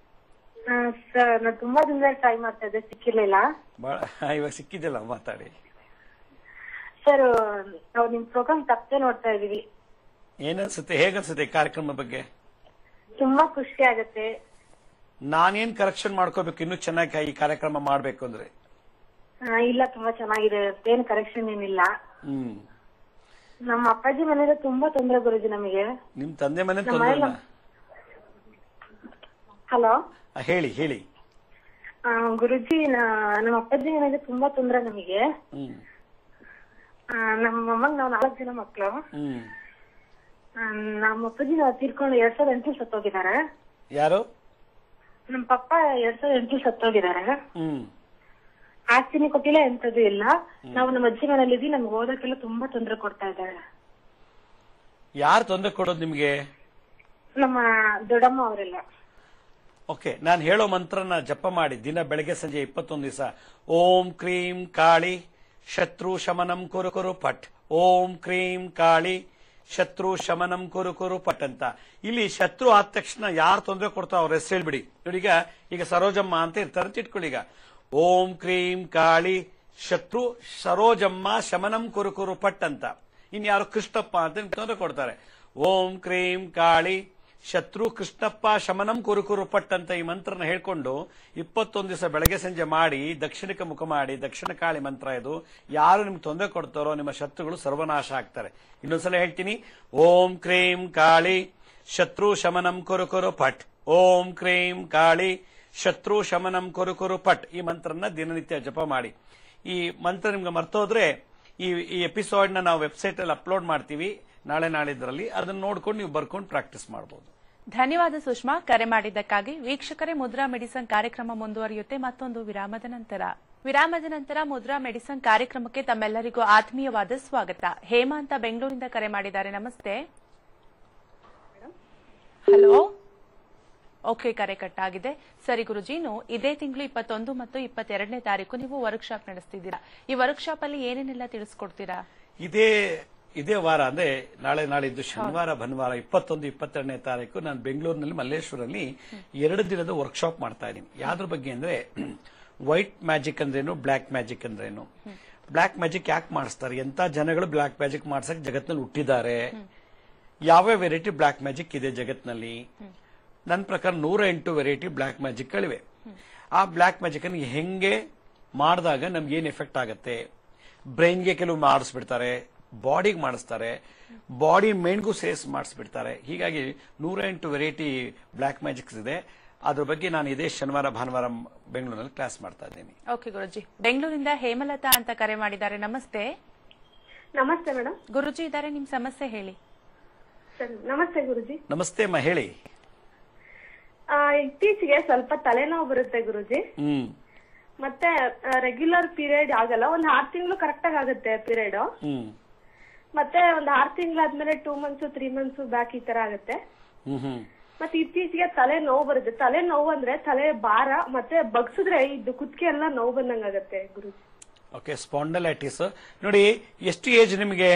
S9: ಸರ್ ನಾನು ತುಂಬಾ ದಿನದಿಂದ ಟ್ರೈ ಮಾಡ್ತಾ ಇದ್ದೆ ಸಿಕ್ಕಿರ್ಲಿಲ್ಲ
S2: ಬಹಳ ಇವಾಗ ಸಿಕ್ಕಿದ್ದಿಲ್ಲ ಮಾತಾಡಿ
S9: ಸರ್ ನಾವು ನಿಮ್ ಪ್ರೋಗ್ರಾಮ್ ತಪ್ಪದೆ ನೋಡ್ತಾ ಇದೀವಿ
S2: ಏನನ್ಸುತ್ತೆ ಹೇಗನ್ಸುತ್ತೆ ಈ ಕಾರ್ಯಕ್ರಮ ಬಗ್ಗೆ
S9: ತುಂಬಾ ಖುಷಿ ಆಗತ್ತೆ
S2: ನಾನೇನ್ ಕರೆಕ್ಷನ್ ಮಾಡ್ಕೋಬೇಕು ಇನ್ನೂ ಚೆನ್ನಾಗಿ ಈ ಕಾರ್ಯಕ್ರಮ ಮಾಡ್ಬೇಕು ಅಂದ್ರೆ
S9: ಆ, ಇಲ್ಲ ತುಂಬಾ ಚೆನ್ನಾಗಿದೆ ಏನ್ ಕರೆಕ್ಷನ್ ಏನಿಲ್ಲ
S2: ಹ್ಮ್
S9: ನಮ್ಮ ಅಪ್ಪಾಜಿ ಮನೇಲಿ ತುಂಬಾ ತೊಂದರೆ ಗುರುಜಿ ನಮಗೆ
S2: ನಿಮ್ ತಂದೆ ಮನೆ
S9: ನಮ್ಮ
S2: ತೊಂದ್ರೆ
S9: ಮನೆಯಲ್ಲಿ- ಹಲೋ
S2: ಹೇಳಿ ಹೇಳಿ
S9: ಆ, ಗುರುಜಿ ನಾ- ನಮ್ಮ ಅಪ್ಪಾಜಿ ಮನೆಗೆ ತುಂಬಾ ತೊಂದರೆ ನಮಗೆ
S2: ಹ್ಮ್
S9: ಆ, ನಮ್ಮ ಅಮ್ಮಗ್ ನಾವು ನಾಲ್ಕು ಜನ ಮಕ್ಳು
S2: ಹ್ಮ್
S9: ಆ, ನಮ್ಮ ಅಪ್ಪಾಜಿ ನಾವು ತೀರ್ಕೊಂಡು ಎರಡ್ ಸಾವಿರದ ಎಂಟು ಸತ್ತೋಗಿದ್ದಾರೆ
S2: ಯಾರು
S9: ನಮ್ಮ ಪಪ್ಪ ಎರಡ್ ಸಾವಿರದ ಎಂಟು ಸತ್ತೋಗಿದ್ದಾರೆ
S2: ಹ್ಮ್
S9: ಆಸ್ತಿನಿ ಕೊಟ್ಟಿಲ್ಲ ಎಂತದ್ದು ಇಲ್ಲ ನಾವು ನಮ್ಮ ಅಜ್ಜಿ ಮನೇಲಿದ್ವಿ ನಮ್ಗೆ ಓದಕ್ಕೆಲ್ಲ ತುಂಬಾ ತೊಂದರೆ ಕೊಡ್ತಾ ಇದ್ದಾರೆ
S2: ಯಾರು ತೊಂದರೆ ಕೊಡೋದು ನಿಮ್ಗೆ
S9: ನಮ್ಮ ದೊಡ್ಡಮ್ಮ ಅವರೆಲ್ಲ
S2: ಓಕೆ ನಾನು ಹೇಳೋ ಮಂತ್ರನ ಜಪ ಮಾಡಿ ದಿನ ಬೆಳಗ್ಗೆ ಸಂಜೆ ಇಪ್ಪತ್ತೊಂದು ದಿವಸ ಓಂ ಕ್ರೀಂ ಕಾಳಿ ಶತ್ರು ಶಮನಂ ಕುರು ಕುರು ಪಟ್ ಓಂ ಕ್ರೀಂ ಕಾಳಿ ಶತ್ರು ಶಮನಂ ಕುರು ಕುರು ಪಟ್ ಅಂತ ಇಲ್ಲಿ ಶತ್ರು ಆದ ತಕ್ಷಣ ಯಾರು ತೊಂದರೆ ಕೊಡ್ತಾವ ಅವ್ರ ಹೆಸರು ಹೇಳ್ಬಿಡಿ ನೋಡಿ ಈಗ ಈಗ ಸರೋಜಮ್ಮ ಅಂತ ಇರ್ತಾರೆ ಅಂತ ಇಟ್ಕೊಳ್ಳಿ ಈಗ ಓಂ ಕ್ರೀಂ ಕಾಳಿ ಶತ್ರು ಸರೋಜಮ್ಮ ಶಮನಂ ಕುರು ಕುರು ಪಟ್ ಅಂತ ಇನ್ಯಾರು ಕೃಷ್ಣಪ್ಪ ಅಂತ ತೊಂದರೆ ಕೊಡ್ತಾರೆ ಓಂ ಕ್ರೀಂ ಕಾಳಿ ಶತ್ರು ಕೃಷ್ಣಪ್ಪ ಶಮನಂ ಕುರು ಕುರು ಪಟ್ ಅಂತ ಈ ಮಂತ್ರನ ಹೇಳ್ಕೊಂಡು ಇಪ್ಪತ್ತೊಂದು ದಿವಸ ಬೆಳಗ್ಗೆ ಸಂಜೆ ಮಾಡಿ ದಕ್ಷಿಣಕ್ಕೆ ಮುಖ ಮಾಡಿ ದಕ್ಷಿಣ ಕಾಳಿ ಮಂತ್ರ ಇದು ಯಾರು ನಿಮ್ಗೆ ತೊಂದರೆ ಕೊಡ್ತಾರೋ ನಿಮ್ಮ ಶತ್ರುಗಳು ಸರ್ವನಾಶ ಆಗ್ತಾರೆ ಇನ್ನೊಂದ್ಸಲ ಹೇಳ್ತೀನಿ ಓಂ ಕ್ರೀಂ ಕಾಳಿ ಶತ್ರು ಶಮನಂ ಕುರು ಕುರು ಪಟ್ ಓಂ ಕ್ರೀಂ ಕಾಳಿ ಶತ್ರು ಶಮನಂ ಕುರು ಕುರು ಪಟ್ ಈ ಮಂತ್ರನ ದಿನನಿತ್ಯ ಜಪ ಮಾಡಿ ಈ ಮಂತ್ರ ನಿಮ್ಗೆ ಮರ್ತೋದ್ರೆ ಈ ಈ ಎಪಿಸೋಡ್ ನ ನಾವು ವೆಬ್ಸೈಟ್ ಅಲ್ಲಿ ಅಪ್ಲೋಡ್ ಮಾಡ್ತೀವಿ ನಾಳೆ ನಾಳಿದ್ರಲ್ಲಿ ಅದನ್ನ ನೋಡ್ಕೊಂಡು ನೀವು ಬರ್ಕೊಂಡು ಪ್ರಾಕ್ಟೀಸ್ ಮಾಡಬಹುದು
S1: ಧನ್ಯವಾದ ಸುಷ್ಮಾ ಕರೆ ಮಾಡಿದ್ದಕ್ಕಾಗಿ ವೀಕ್ಷಕರೇ ಮುದ್ರಾ ಮೆಡಿಸನ್ ಕಾರ್ಯಕ್ರಮ ಮುಂದುವರಿಯುತ್ತೆ ಮತ್ತೊಂದು ವಿರಾಮದ ನಂತರ ವಿರಾಮದ ನಂತರ ಮುದ್ರಾ ಮೆಡಿಸನ್ ಕಾರ್ಯಕ್ರಮಕ್ಕೆ ತಮ್ಮೆಲ್ಲರಿಗೂ ಆತ್ಮೀಯವಾದ ಸ್ವಾಗತ ಹೇಮಾ ಅಂತ ಬೆಂಗಳೂರಿಂದ ಕರೆ ಮಾಡಿದ್ದಾರೆ ನಮಸ್ತೆ ಹಲೋ ಓಕೆ ಕರೆ ಕಟ್ಟಾಗಿದೆ ಸರಿ ಗುರುಜಿನು ಇದೇ ತಿಂಗಳು ಇಪ್ಪತ್ತೊಂದು ಮತ್ತು ಇಪ್ಪತ್ತೆರಡನೇ ತಾರೀಕು ನೀವು ವರ್ಕ್ಶಾಪ್ ನಡೆಸ್ತಿದ್ದೀರಾ ಈ ವರ್ಕ್ಶಾಪ್ ಅಲ್ಲಿ ಏನೇನೆಲ್ಲ ತಿಳಿಸ್ಕೊಡ್ತೀರಾ
S2: ಇದೇ ಇದೇ ವಾರ ಅಂದ್ರೆ ನಾಳೆ ನಾಳಿದ್ದು ಶನಿವಾರ ಭಾನುವಾರ ಇಪ್ಪತ್ತೊಂದು ಇಪ್ಪತ್ತೆರಡನೇ ತಾರೀಕು ನಾನು ಬೆಂಗಳೂರಿನಲ್ಲಿ ಮಲ್ಲೇಶ್ವರಲ್ಲಿ ಎರಡು ದಿನದ ವರ್ಕ್ಶಾಪ್ ಮಾಡ್ತಾ ಇದ್ದೀನಿ ಯಾವ್ದ್ರ ಬಗ್ಗೆ ಅಂದ್ರೆ ವೈಟ್ ಮ್ಯಾಜಿಕ್ ಅಂದ್ರೇನು ಬ್ಲ್ಯಾಕ್ ಮ್ಯಾಜಿಕ್ ಅಂದ್ರೇನು ಬ್ಲ್ಯಾಕ್ ಮ್ಯಾಜಿಕ್ ಯಾಕೆ ಮಾಡಿಸ್ತಾರೆ ಎಂತ ಜನಗಳು ಬ್ಲ್ಯಾಕ್ ಮ್ಯಾಜಿಕ್ ಮಾಡ್ಸಕ್ ಜಗತ್ನಲ್ಲಿ ಹುಟ್ಟಿದ್ದಾರೆ ಯಾವ ವೆರೈಟಿ ಬ್ಲ್ಯಾಕ್ ಮ್ಯಾಜಿಕ್ ಇದೆ ಜಗತ್ನಲ್ಲಿ ನನ್ನ ಪ್ರಕಾರ ನೂರ ಎಂಟು ವೆರೈಟಿ ಬ್ಲ್ಯಾಕ್ ಮ್ಯಾಜಿಕ್ಗಳಿವೆ ಆ ಬ್ಲ್ಯಾಕ್ ಮ್ಯಾಜಿಕ್ ಅನ್ನು ಹೆಂಗೆ ಮಾಡಿದಾಗ ನಮ್ಗೆ ಏನ್ ಎಫೆಕ್ಟ್ ಆಗುತ್ತೆ ಬ್ರೈನ್ಗೆ ಕೆಲವು ಮಾಡಿಸ್ಬಿಡ್ತಾರೆ ಬಾಡಿಗೆ ಮಾಡಿಸ್ತಾರೆ ಬಾಡಿ ಮೈಂಡ್ಗೂ ಸೇರ್ಸ್ ಮಾಡಿಸ್ಬಿಡ್ತಾರೆ ಹೀಗಾಗಿ ನೂರ ಎಂಟು ವೆರೈಟಿ ಬ್ಲ್ಯಾಕ್ ಮ್ಯಾಜಿಕ್ಸ್ ಇದೆ ಅದ್ರ ಬಗ್ಗೆ ನಾನು ಇದೇ ಶನಿವಾರ ಭಾನುವಾರ ಬೆಂಗಳೂರಿನಲ್ಲಿ ಕ್ಲಾಸ್ ಮಾಡ್ತಾ ಇದ್ದೀನಿ
S1: ಓಕೆ ಗುರುಜಿ ಬೆಂಗಳೂರಿಂದ ಹೇಮಲತಾ ಅಂತ ಕರೆ ಮಾಡಿದ್ದಾರೆ ನಮಸ್ತೆ
S9: ನಮಸ್ತೆ ಮೇಡಮ್
S1: ಗುರುಜಿ ಇದ್ದಾರೆ ನಿಮ್ ಸಮಸ್ಯೆ ಹೇಳಿ
S9: ಸರ್ ನಮಸ್ತೆ ಗುರುಜಿ
S2: ನಮಸ್ತೆ ಅಮ್ಮ ಹೇಳಿ
S9: ಆ, ಇತ್ತೀಚೆಗೆ ಸ್ವಲ್ಪ ತಲೆನೋವು ಬರುತ್ತೆ ಗುರುಜಿ
S2: ಹ್ಮ್
S9: ಮತ್ತೆ ರೆಗ್ಯುಲರ್ ಪೀರಿಯಡ್ ಆಗಲ್ಲ ಒಂದ್ ಆರ್ ತಿಂಗಳು ಕರೆಕ್ಟ್ ಆಗಿ ಆಗುತ್ತೆ ಪೀರಿಯಡ್
S2: ಹ್ಮ್
S9: ಮತ್ತೆ ಒಂದ್ ಆರ್ ತಿಂಗಳಾದ್ಮೇಲೆ two months three months back ಈ ತರ ಆಗುತ್ತೆ
S2: ಹ್ಮ್ ಹ್ಮ್
S9: ಮತ್ತೆ ಇತ್ತೀಚೆಗೆ ತಲೆ ನೋವು ಬರುತ್ತೆ ತಲೆ ನೋವು ಅಂದ್ರೆ ತಲೆ ಭಾರ ಮತ್ತೆ ಬಗ್ಸಿದ್ರೆ ಇದು ಕುತ್ತಿಗೆ ಎಲ್ಲ ನೋವು ಬಂದಂಗ್ ಆಗತ್ತೆ ಗುರುಜಿ
S2: ಓಕೆ ಸ್ಪಾಂಡಲೈಟಿಸ್ ನೋಡಿ ಎಷ್ಟು ಏಜ್ ನಿಮಗೆ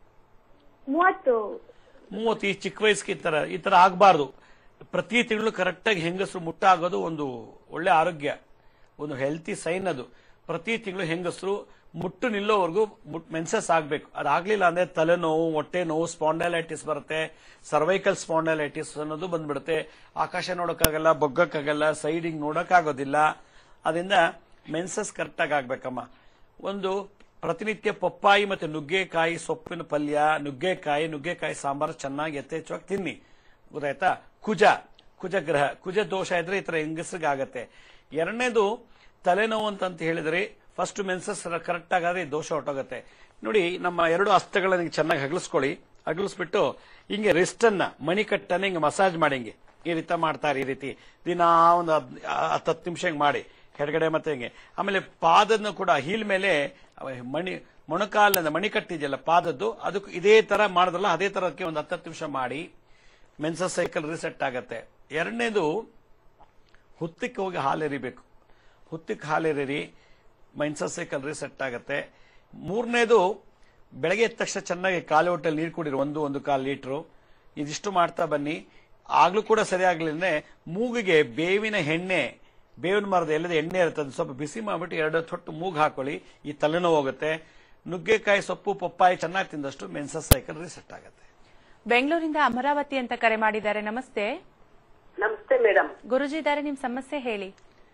S9: ಮೂವತ್ತು
S2: ಮೂವತ್ತು ಈ ಚಿಕ್ಕ ವಯಸ್ಸಿಗೆ ಈ ತರ ಈ ತರ ಆಗಬಾರ್ದು ಪ್ರತಿ ತಿಂಗಳು ಕರೆಕ್ಟಾಗಿ ಹೆಂಗಸರು ಮುಟ್ಟ ಆಗೋದು ಒಂದು ಒಳ್ಳೆ ಆರೋಗ್ಯ ಒಂದು ಹೆಲ್ತಿ ಸೈನ್ ಅದು ಪ್ರತಿ ತಿಂಗಳು ಹೆಂಗಸರು ಮುಟ್ಟು ನಿಲ್ಲೋವರೆಗೂ ಮೆನ್ಸಸ್ ಆಗ್ಬೇಕು ಅದಾಗ್ಲಿಲ್ಲ ಅಂದ್ರೆ ತಲೆನೋವು ಹೊಟ್ಟೆ ನೋವು ಸ್ಪಾಂಡಲೈಟಿಸ್ ಬರುತ್ತೆ ಸರ್ವೈಕಲ್ ಸ್ಪಾಂಡಲೈಟಿಸ್ ಅನ್ನೋದು ಬಂದ್ಬಿಡುತ್ತೆ ಆಕಾಶ ನೋಡಕ್ಕಾಗಲ್ಲ ಬೊಗ್ಗಕ್ಕಾಗಲ್ಲ ಸೈಡಿಂಗ್ ನೋಡಕ್ಕಾಗೋದಿಲ್ಲ ಅದರಿಂದ ಮೆನ್ಸಸ್ ಕರೆಕ್ಟಾಗಿ ಆಗ್ಬೇಕಮ್ಮ ಒಂದು ಪ್ರತಿನಿತ್ಯ ಪಪ್ಪಾಯಿ ಮತ್ತೆ ನುಗ್ಗೆಕಾಯಿ ಸೊಪ್ಪಿನ ಪಲ್ಯ ನುಗ್ಗೆಕಾಯಿ ನುಗ್ಗೆಕಾಯಿ ಸಾಂಬಾರು ಚೆನ್ನಾಗಿ ಯಥೇಚ್ಛವಾಗಿ ತಿನ್ನಿ ಗೊತ್ತಾಯ್ತಾ ಕುಜ ಕುಜಗ್ರಹ ಕುಜ ದೋಷ ಇದ್ರೆ ಈ ತರ ಹೆಂಗಸ್ರಿಗೆ ಆಗತ್ತೆ ಎರಡನೇದು ತಲೆನೋವು ಅಂತ ಹೇಳಿದ್ರೆ ಫಸ್ಟ್ ಮೆನ್ಸಸ್ ಕರೆಕ್ಟ್ ಆಗಾದ್ರೆ ಈ ದೋಷ ಹೊಟ್ಟೋಗತ್ತೆ ನೋಡಿ ನಮ್ಮ ಎರಡು ಹಸ್ತಗಳನ್ನ ಹಿಂಗೆ ಚೆನ್ನಾಗಿ ಹಗಲಿಸ್ಕೊಳ್ಳಿ ಹಗಲಿಸ್ಬಿಟ್ಟು ಹಿಂಗೆ ರಿಸ್ಟ್ ಅನ್ನ ಮಣಿಕಟ್ಟನ್ನ ಹಿಂಗೆ ಮಸಾಜ್ ಮಾಡಿ ಹಿಂಗೆ ಈ ರೀತಿ ಮಾಡ್ತಾರೆ ಈ ರೀತಿ ದಿನಾ ಒಂದು ಹತ್- ಹತ್ತು ನಿಮಿಷ ಹಿಂಗೆ ಮಾಡಿ ಕೆಳಗಡೆ ಮತ್ತೆ ಹಿಂಗೆ ಆಮೇಲೆ ಪಾದನ ಕೂಡ ಹೀಲ್ ಮೇಲೆ ಅವ ಮಣಿ ಮೊಣಕಾಲಿನ ಮಣಿಕಟ್ಟಿದೆಯಲ್ಲ ಪಾದದ್ದು ಅದಕ್ಕೆ ಇದೇ ತರ ಮಾಡಿದ್ರಲ್ಲ ಅದೇ ತರಕ್ಕೆ ಒಂದು ಹತ್ತು ನಿಮಿಷ ಮಾಡಿ ಮೆನ್ಸಸ್ ಸೈಕಲ್ ರಿಸೆಟ್ ಆಗತ್ತೆ ಎರಡನೇದು ಹುತ್ತಕ್ಕೆ ಹೋಗಿ ಹಾಲು ಎರಿಬೇಕು ಹುತ್ತಕ್ಕೆ ಹಾಲು ಎರೀರಿ ಮೆನ್ಸಸ್ ಸೈಕಲ್ ರಿಸೆಟ್ ಆಗತ್ತೆ ಮೂರನೇದು ಬೆಳಗ್ಗೆ ಎದ್ದ ತಕ್ಷಣ ಚೆನ್ನಾಗಿ ಖಾಲಿ ಹೊಟ್ಟೆಲಿ ನೀರು ಕುಡಿರಿ ಒಂದು ಒಂದು ಕಾಲು ಲೀಟ್ರು ಇದಿಷ್ಟು ಮಾಡ್ತಾ ಬನ್ನಿ ಆಗ್ಲೂ ಕೂಡ ಸರಿ ಆಗ್ಲಿಲ್ಲ ಮೂಗಿಗೆ ಬೇವಿನ ಎಣ್ಣೆ ಬೇವಿನ ಮರದ ಎಲ್ಲದ ಎಣ್ಣೆ ಇರುತ್ತೆ ಅದನ್ನ ಸ್ವಲ್ಪ ಬಿಸಿ ಮಾಡ್ಬಿಟ್ಟು ಎರಡು ತೊಟ್ಟು ಮೂಗ್ ಹಾಕೊಳ್ಳಿ ಈ ತಲೆನೋವು ಹೋಗುತ್ತೆ ನುಗ್ಗೆಕಾಯಿ ಸೊಪ್ಪು ಪಪ್ಪಾಯಿ ಚೆನ್ನಾಗಿ ತಿಂದಷ್ಟು ಮೆನ್ಸಸ್ ಸೈಕಲ್ ರಿಸೆಟ್ ಆಗುತ್ತೆ
S1: ಬೆಂಗಳೂರಿಂದ ಅಮರಾವತಿ ಅಂತ ಕರೆ ಮಾಡಿದ್ದಾರೆ ನಮಸ್ತೆ
S10: ನಮಸ್ತೆ ಮೇಡಮ್
S1: ಗುರುಜಿ ಇದ್ದಾರೆ ನಿಮ್ ಸಮಸ್ಯೆ ಹೇಳಿ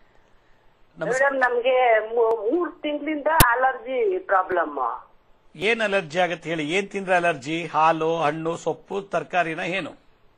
S10: ಮೇಡಮ್ ನಮ್ಗೆ ಮೂ- ಮೂರ್ ತಿಂಗಳಿಂದ ಅಲರ್ಜಿ ಪ್ರಾಬ್ಲಮ್
S2: ಏನ್ ಅಲರ್ಜಿ ಆಗತ್ತೆ ಹೇಳಿ ಏನ್ ತಿಂದ್ರೆ ಅಲರ್ಜಿ ಹಾಲು ಹಣ್ಣು ಸೊಪ್ಪು ತರಕಾರಿನ ಏನು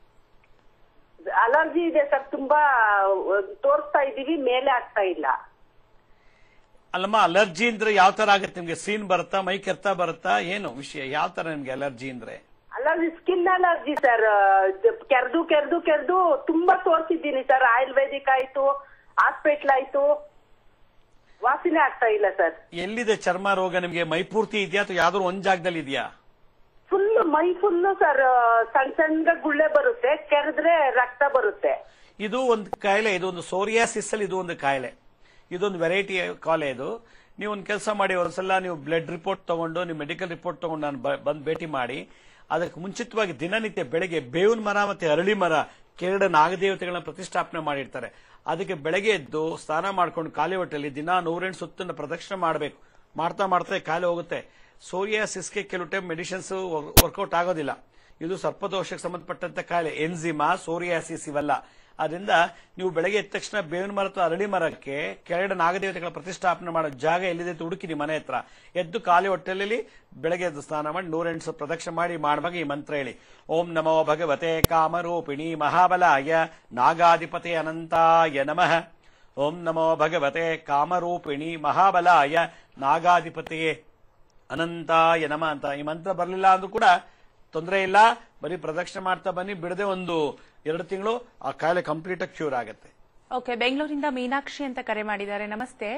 S10: ಅಲರ್ಜಿ ಇದೆ ಸರ್ ತುಂಬಾ ಅಹ್, ತೋರಿಸ್ತಾ ಇದೀವಿ ಮೇಲೆ ಆಗ್ತಾ ಇಲ್ಲ
S2: ಅಲ್ಲಮ್ಮ ಅಲರ್ಜಿ ಅಂದ್ರೆ ಯಾವ ತರ ಆಗತ್ತೆ ನಿಮ್ಗೆ ಸೀನ್ ಬರುತ್ತಾ ಮೈ ಕೆರ್ತಾ ಬರುತ್ತಾ ಏನು ವಿಷಯ ಯಾವ ತರ ನಿಮ್ಗೆ ಅಲರ್ಜಿ ಅಂದ್ರೆ
S10: ಅಲರ್ಜಿ ಸ್ಕಿನ್ ಅಲರ್ಜಿ ಸರ್ ಕೆರ್ದು ಕೆರ್ದು ಕೆರ್ದು ತುಂಬಾ ತೋರ್ಸಿದ್ದೀನಿ ಸರ್ ಆಯುರ್ವೇದಿಕ್ ಆಯ್ತು ಹಾಸ್ಪಿಟ್ಲ್ ಆಯ್ತು ವಾಸಿನೇ ಆಗ್ತಾ ಇಲ್ಲ ಸರ್
S2: ಎಲ್ಲಿದೆ ಚರ್ಮ ರೋಗ ನಿಮ್ಗೆ ಮೈ ಪೂರ್ತಿ ಇದೆಯಾ ಅಥವಾ ಯಾವ್ದಾದ್ರು ಒಂದ್ ಜಾಗದಲ್ಲಿ ಇದೆಯಾ
S10: ಫುಲ್ ಮೈ ಫುಲ್ ಸರ್ ಸಣ್ಣ ಸಣ್ಣ ಗುಳ್ಳೆ ಬರುತ್ತೆ ಕೆರೆದ್ರೆ ರಕ್ತ ಬರುತ್ತೆ
S2: ಇದು ಒಂದು ಕಾಯಿಲೆ ಇದು ಒಂದು ಸೋರಿಯಾಸಿಸ್ ಅಲ್ಲಿ ಇದು ಒಂದು ಕಾಯಿಲೆ ಇದೊಂದು ವೆರೈಟಿ ಕಾಯಿಲೆ ಇದು ನೀವು ಒಂದು ಕೆಲಸ ಮಾಡಿ ಒಂದ್ಸಲ ನೀವು ಬ್ಲಡ್ ರಿಪೋರ್ಟ್ ತಗೊಂಡು ನೀವು ಮೆಡಿಕಲ್ ರಿಪೋರ್ಟ್ ತಗೊಂಡು ನಾನು ಬಂದು ಭೇಟಿ ಮಾಡಿ ಅದಕ್ಕೆ ಮುಂಚಿತವಾಗಿ ದಿನನಿತ್ಯ ಬೆಳಗ್ಗೆ ಬೇವಿನ ಮರ ಮತ್ತೆ ಅರಳಿ ಮರ ಕೆರಡ ನಾಗದೇವತೆಗಳನ್ನ ಪ್ರತಿಷ್ಠಾಪನೆ ಮಾಡಿರ್ತಾರೆ ಅದಕ್ಕೆ ಬೆಳಗ್ಗೆ ಎದ್ದು ಸ್ನಾನ ಮಾಡ್ಕೊಂಡು ಖಾಲಿ ಹೊಟ್ಟೆಯಲ್ಲಿ ದಿನ ನೂರೆಂಟು ಸುತ್ತನ್ನು ಪ್ರದಕ್ಷಿಣೆ ಮಾಡಬೇಕು ಮಾಡ್ತಾ ಮಾಡ್ತಾ ಈ ಕಾಯಿಲೆ ಹೋಗುತ್ತೆ ಸೋರಿಯಾಸಿಸ್ಗೆ ಕೆಲವು ಟೈಮ್ ಮೆಡಿಸಿನ್ಸ್ ವರ್ಕೌಟ್ ಆಗೋದಿಲ್ಲ ಇದು ಸರ್ಪದೋಷಕ್ಕೆ ಸಂಬಂಧಪಟ್ಟಂತ ಕಾಯಿಲೆ ಎನ್ಜಿಮಾ ಸೋರಿಯಾಸಿಸ್ ಇವೆಲ್ಲ ಅದರಿಂದ ನೀವು ಬೆಳಗ್ಗೆ ಎದ್ದ ತಕ್ಷಣ ಬೇವಿನ ಮರ ಅಥವಾ ಅರಳಿ ಮರಕ್ಕೆ ಕೆಳಗಡೆ ನಾಗದೇವತೆಗಳ ಪ್ರತಿಷ್ಠಾಪನೆ ಮಾಡೋ ಜಾಗ ಎಲ್ಲಿದೆ ಅಂತ ಹುಡುಕಿ ನಿಮ್ಮ ಮನೆ ಹತ್ರ ಎದ್ದು ಖಾಲಿ ಹೊಟ್ಟೆಯಲ್ಲಿ ಬೆಳಗ್ಗೆ ಎದ್ದು ಸ್ನಾನ ಮಾಡಿ ನೂರೆಂಟು ಸಲ ಪ್ರದಕ್ಷಿಣೆ ಮಾಡಿ ಮಾಡುವಾಗ ಈ ಮಂತ್ರ ಹೇಳಿ ಓಂ ನಮೋ ಭಗವತೆ ಕಾಮರೂಪಿಣಿ ಮಹಾಬಲಾಯ ನಾಗಾಧಿಪತಿ ಅನಂತಾಯ ನಮಃ ಓಂ ನಮೋ ಭಗವತೆ ಕಾಮರೂಪಿಣಿ ಮಹಾಬಲಾಯ ನಾಗಾಧಿಪತಿಯೇ ಅನಂತಾಯ ನಮ ಅಂತ ಈ ಮಂತ್ರ ಬರಲಿಲ್ಲ ಅಂದ್ರೂ ಕೂಡ ತೊಂದರೆ ಇಲ್ಲ ಬರೀ ಪ್ರದಕ್ಷಿಣೆ ಮಾಡ್ತಾ ಬನ್ನಿ ಬಿಡದೆ ಒಂದು ಎರಡು ತಿಂಗಳು ಆ ಕಾಯಿಲೆ ಕಂಪ್ಲೀಟ್ ಆಗಿ ಕ್ಯೂರ್ ಆಗುತ್ತೆ
S1: ಓಕೆ ಬೆಂಗಳೂರಿಂದ ಮೀನಾಕ್ಷಿ ಅಂತ ಕರೆ ಮಾಡಿದ್ದಾರೆ ನಮಸ್ತೆ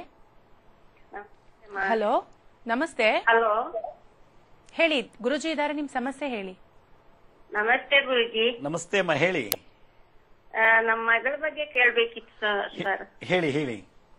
S1: ಹಲೋ ನಮಸ್ತೆ
S11: ಹಲೋ
S1: ಹೇಳಿ ಗುರುಜಿ ಇದ್ದಾರೆ ನಿಮ್ ಸಮಸ್ಯೆ ಹೇಳಿ
S11: ನಮಸ್ತೆ ಗುರುಜಿ
S2: ನಮಸ್ತೆ ಅಮ್ಮ ಹೇಳಿ
S11: ಆ, ನಮ್ಮ ಮಗಳ ಬಗ್ಗೆ ಕೇಳ್ಬೇಕಿತ್ತು ಸ- ಸರ್
S2: ಹೇಳಿ ಹೇಳಿ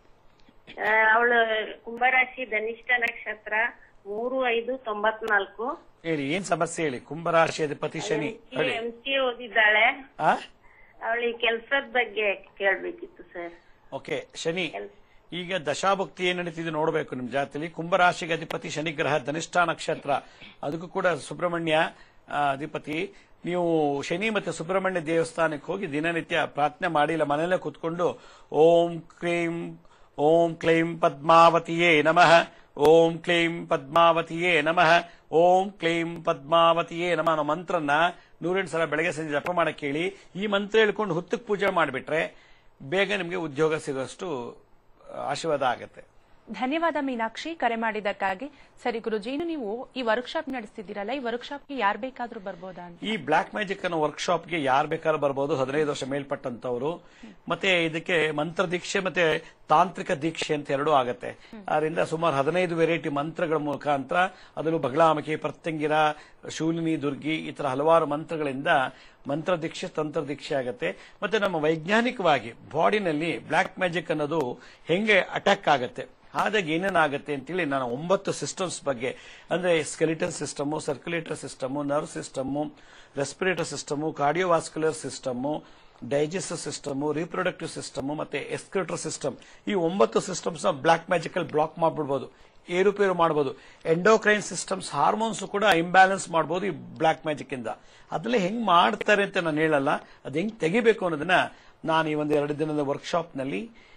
S11: ಅವಳು ಕುಂಭರಾಶಿ ಧನಿಷ್ಠ ನಕ್ಷತ್ರ ಮೂರು ಐದು ತೊಂಬತ್ನಾಲ್ಕು
S2: ಹೇಳಿ ಏನ್ ಸಮಸ್ಯೆ ಹೇಳಿ ಕುಂಭರಾಶಿ ಅಧಿಪತಿ ಶನಿ ಹೇಳಿ
S11: ಎಂ ಸಿ ಓದಿದ್ದಾಳೆ
S2: ಆ
S11: ಅವಳಿಗೆ ಕೆಲ್ಸದ ಬಗ್ಗೆ ಕೇಳ್ಬೇಕಿತ್ತು ಸರ್
S2: ಓಕೆ ಶನಿ ಈಗ ದಶಾಭುಕ್ತಿ ಏನ್ ನಡೀತಿದೆ ನೋಡಬೇಕು ನಿಮ್ ಜಾತಿಲಿ ಕುಂಭರಾಶಿಗೆ ಅಧಿಪತಿ ಶನಿ ಗ್ರಹ ಧನಿಷ್ಠ ನಕ್ಷತ್ರ ಅದಕ್ಕೂ ಕೂಡ ಸುಬ್ರಹ್ಮಣ್ಯ ಆ, ಅಧಿಪತಿ ನೀವು ಶನಿ ಮತ್ತೆ ಸುಬ್ರಹ್ಮಣ್ಯ ದೇವಸ್ಥಾನಕ್ಕೆ ಹೋಗಿ ದಿನನಿತ್ಯ ಪ್ರಾರ್ಥನೆ ಮಾಡಿ ಇಲ್ಲ ಮನೆಯಲ್ಲೇ ಕೂತ್ಕೊಂಡು ಓಂ ಕ್ಲೀಂ ಓಂ ಕ್ಲೈಂ ಪದ್ಮಾವತಿಯೇ ನಮಃ ಓಂ ಕ್ಲೈಂ ಪದ್ಮಾವತಿಯೇ ನಮಃ ಓಂ ಕ್ಲೈಂ ಪದ್ಮಾವತಿಯೇ ನಮಃ ಅನ್ನೋ ಮಂತ್ರನ ನೂರೆಂಟು ಸಲ ಬೆಳಗ್ಗೆ ಸಂಜೆ ಜಪ ಮಾಡಕ್ಕೆ ಹೇಳಿ ಈ ಮಂತ್ರ ಹೇಳ್ಕೊಂಡು ಹುತ್ತಕ್ಕೆ ಪೂಜೆ ಮಾಡಿಬಿಟ್ರೆ ಬೇಗ ನಿಮಗೆ ಉದ್ಯೋಗ ಸಿಗೋಷ್ಟು ಆಶೀರ್ವಾದ ಆಗುತ್ತೆ
S1: ಧನ್ಯವಾದ ಮೀನಾಕ್ಷಿ ಕರೆ ಮಾಡಿದ್ದಕ್ಕಾಗಿ ಸರಿ ಗುರುಜಿ ಇನ್ನು ನೀವು ಈ ವರ್ಕ್ಶಾಪ್ ನಡೆಸ್ತಿದ್ದೀರಲ್ಲ ಈ ವರ್ಕ್ಶಾಪ್ಗೆ ಯಾರು ಬೇಕಾದ್ರೂ ಬರ್ಬೋದಾ ಅಂತ
S2: ಈ ಬ್ಲಾಕ್ ಮ್ಯಾಜಿಕ್ ಅನ್ನೋ ವರ್ಕ್ಶಾಪ್ಗೆ ಯಾರು ಬೇಕಾದ್ರೂ ಬರ್ಬೋದು ಹದಿನೈದು ವರ್ಷ ಮೇಲ್ಪಟ್ಟಂತವರು ಮತ್ತೆ ಇದಕ್ಕೆ ಮಂತ್ರ ದೀಕ್ಷೆ ಮತ್ತೆ ತಾಂತ್ರಿಕ ದೀಕ್ಷೆ ಅಂತ ಎರಡೂ ಆಗತ್ತೆ ಅದರಿಂದ ಸುಮಾರು ಹದಿನೈದು ವೆರೈಟಿ ಮಂತ್ರಗಳ ಮುಖಾಂತರ ಅದರಲ್ಲೂ ಬಗಳಾಮಕಿ ಪ್ರತ್ಯಂಗಿರ ಶೂಲಿನಿ ದುರ್ಗಿ ಈ ತರ ಹಲವಾರು ಮಂತ್ರಗಳಿಂದ ಮಂತ್ರ ದೀಕ್ಷೆ ತಂತ್ರ ದೀಕ್ಷೆ ಆಗತ್ತೆ ಮತ್ತೆ ನಮ್ಮ ವೈಜ್ಞಾನಿಕವಾಗಿ ಬಾಡಿನಲ್ಲಿ ಬ್ಲಾಕ್ ಮ್ಯಾಜಿಕ್ ಅನ್ನೋದು ಹೆಂಗೆ ಅಟ್ಯಾಕ್ ಆಗತ್ತೆ ಆದಾಗ ಏನೇನಾಗುತ್ತೆ ಅಂತೇಳಿ ನಾನು ಒಂಬತ್ತು ಸಿಸ್ಟಮ್ಸ್ ಬಗ್ಗೆ ಅಂದ್ರೆ skeleton system circulatory system nerve system respiratory system cardiovascular system digestive system reproductive system ಮತ್ತೆ ಎಸ್ಕ್ರೇಟರ್ ಸಿಸ್ಟಮ್ ಈ ಒಂಬತ್ತು ಸಿಸ್ಟಮ್ಸ್ ಬ್ಲಾಕ್ ಮ್ಯಾಜಿಕಲ್ ಬ್ಲಾಕ್ ಮಾಡ್ಬಿಡ್ಬೋದು ಏರುಪೇರು ಮಾಡಬಹುದು ಎಂಡೋಕ್ರೈನ್ ಸಿಸ್ಟಮ್ಸ್ ಹಾರ್ಮೋನ್ಸ್ ಕೂಡ ಇಂಬ್ಯಾಲೆನ್ಸ್ ಮಾಡಬಹುದು ಈ ಬ್ಲಾಕ್ ಮ್ಯಾಜಿಕ್ ಇಂದ ಅದೆಲ್ಲ ಹೆಂಗ್ ಮಾಡ್ತಾರೆ ಅಂತ ನಾನು ಹೇಳಲ್ಲ ಅದು ಹೆಂಗ್ ತೆಗಿಬೇಕು ಅನ್ನೋದನ್ನ ನಾನು ಈ ಒಂದು ಎರಡು ದಿನದ ವರ್ಕ್ಶಾಪ್ ನಲ್ಲಿ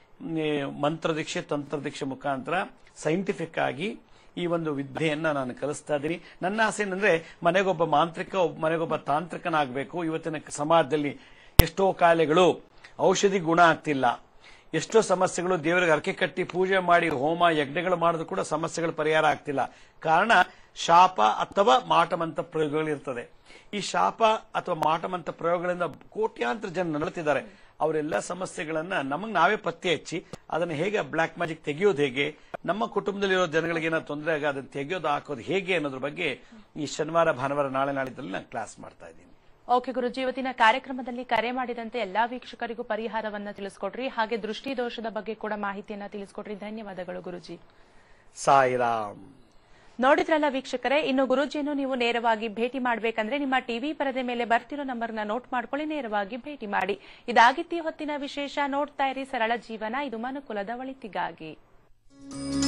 S2: ಮಂತ್ರ ದೀಕ್ಷೆ ತಂತ್ರ ದೀಕ್ಷೆ ಮುಖಾಂತರ ಸೈಂಟಿಫಿಕ್ ಆಗಿ ಈ ಒಂದು ವಿದ್ಯೆಯನ್ನ ನಾನು ಕಲಿಸ್ತಾ ಇದ್ದೀನಿ ನನ್ನ ಆಸೆ ಏನಂದ್ರೆ ಮನೆಗೊಬ್ಬ ಮಾಂತ್ರಿಕ ಒಬ್ಬ ಮನೆಗೊಬ್ಬ ತಾಂತ್ರಿಕನಾಗಬೇಕು ಇವತ್ತಿನ ಸಮಾಜದಲ್ಲಿ ಎಷ್ಟೋ ಕಾಯಿಲೆಗಳು ಔಷಧಿ ಗುಣ ಆಗ್ತಿಲ್ಲ ಎಷ್ಟೋ ಸಮಸ್ಯೆಗಳು ದೇವರಿಗೆ ಅರಕೆ ಕಟ್ಟಿ ಪೂಜೆ ಮಾಡಿ ಹೋಮ ಯಜ್ಞಗಳು ಮಾಡಿದ್ರು ಕೂಡ ಸಮಸ್ಯೆಗಳು ಪರಿಹಾರ ಆಗ್ತಿಲ್ಲ ಕಾರಣ ಶಾಪ ಅಥವಾ ಮಾಟಮಂತ ಪ್ರಯೋಗಗಳು ಇರ್ತದೆ ಈ ಶಾಪ ಅಥವಾ ಮಾಟಮಂತ ಪ್ರಯೋಗಗಳಿಂದ ಕೋಟ್ಯಾಂತರ ಜನ ನರಳುತ್ತಿದ್ದಾರೆ ಅವರೆಲ್ಲ ಸಮಸ್ಯೆಗಳನ್ನ ನಮಗ್ ನಾವೇ ಪತ್ತೆ ಹಚ್ಚಿ ಅದನ್ನ ಹೇಗೆ ಬ್ಲಾಕ್ ಮ್ಯಾಜಿಕ್ ತೆಗೆಯೋದು ಹೇಗೆ ನಮ್ಮ ಕುಟುಂಬದಲ್ಲಿರೋ ಜನಗಳಿಗೆ ಏನಾದ್ರು ತೊಂದರೆ ಆಗ ಅದನ್ನ ತೆಗೆಯೋದು ಹಾಕೋದು ಹೇಗೆ ಅನ್ನೋದ್ರ ಬಗ್ಗೆ ಈ ಶನಿವಾರ ಭಾನುವಾರ ನಾಳೆ ನಾಳಿದ್ದಲ್ಲಿ ನಾನು ಕ್ಲಾಸ್ ಮಾಡ್ತಾ ಇದ್ದೀನಿ
S1: ಓಕೆ ಗುರುಜಿ ಇವತ್ತಿನ ಕಾರ್ಯಕ್ರಮದಲ್ಲಿ ಕರೆ ಮಾಡಿದಂತೆ ಎಲ್ಲಾ ವೀಕ್ಷಕರಿಗೂ ಪರಿಹಾರವನ್ನ ತಿಳಿಸ್ಕೊಟ್ರಿ ಹಾಗೆ ದೃಷ್ಟಿ ದೋಷದ ಬಗ್ಗೆ ಕೂಡ ಮಾಹಿತಿಯನ್ನ ತಿಳಿಸ್ಕೊಟ್ರಿ ಧನ್ಯವಾದಗಳು ಗುರುಜಿ
S2: ಸಾಯಿರಾಮ್
S1: ನೋಡಿದ್ರಲ್ಲ ವೀಕ್ಷಕರೇ ಇನ್ನು ಗುರುಜಿಯನ್ನು ನೀವು ನೇರವಾಗಿ ಭೇಟಿ ಮಾಡಬೇಕಂದ್ರೆ ನಿಮ್ಮ ಟಿವಿ ಪರದೆ ಮೇಲೆ ಬರ್ತಿರೋ ನಂಬರ್ನ ನೋಟ್ ಮಾಡ್ಕೊಳ್ಳಿ ನೇರವಾಗಿ ಭೇಟಿ ಮಾಡಿ ಇದಾಗಿತ್ತಿ ಹೊತ್ತಿನ ವಿಶೇಷ ನೋಡ್ತಾ ಇರಿ ಸರಳ ಜೀವನ ಇದು ಮನುಕುಲದ ಒಳಿತಿಗಾಗಿ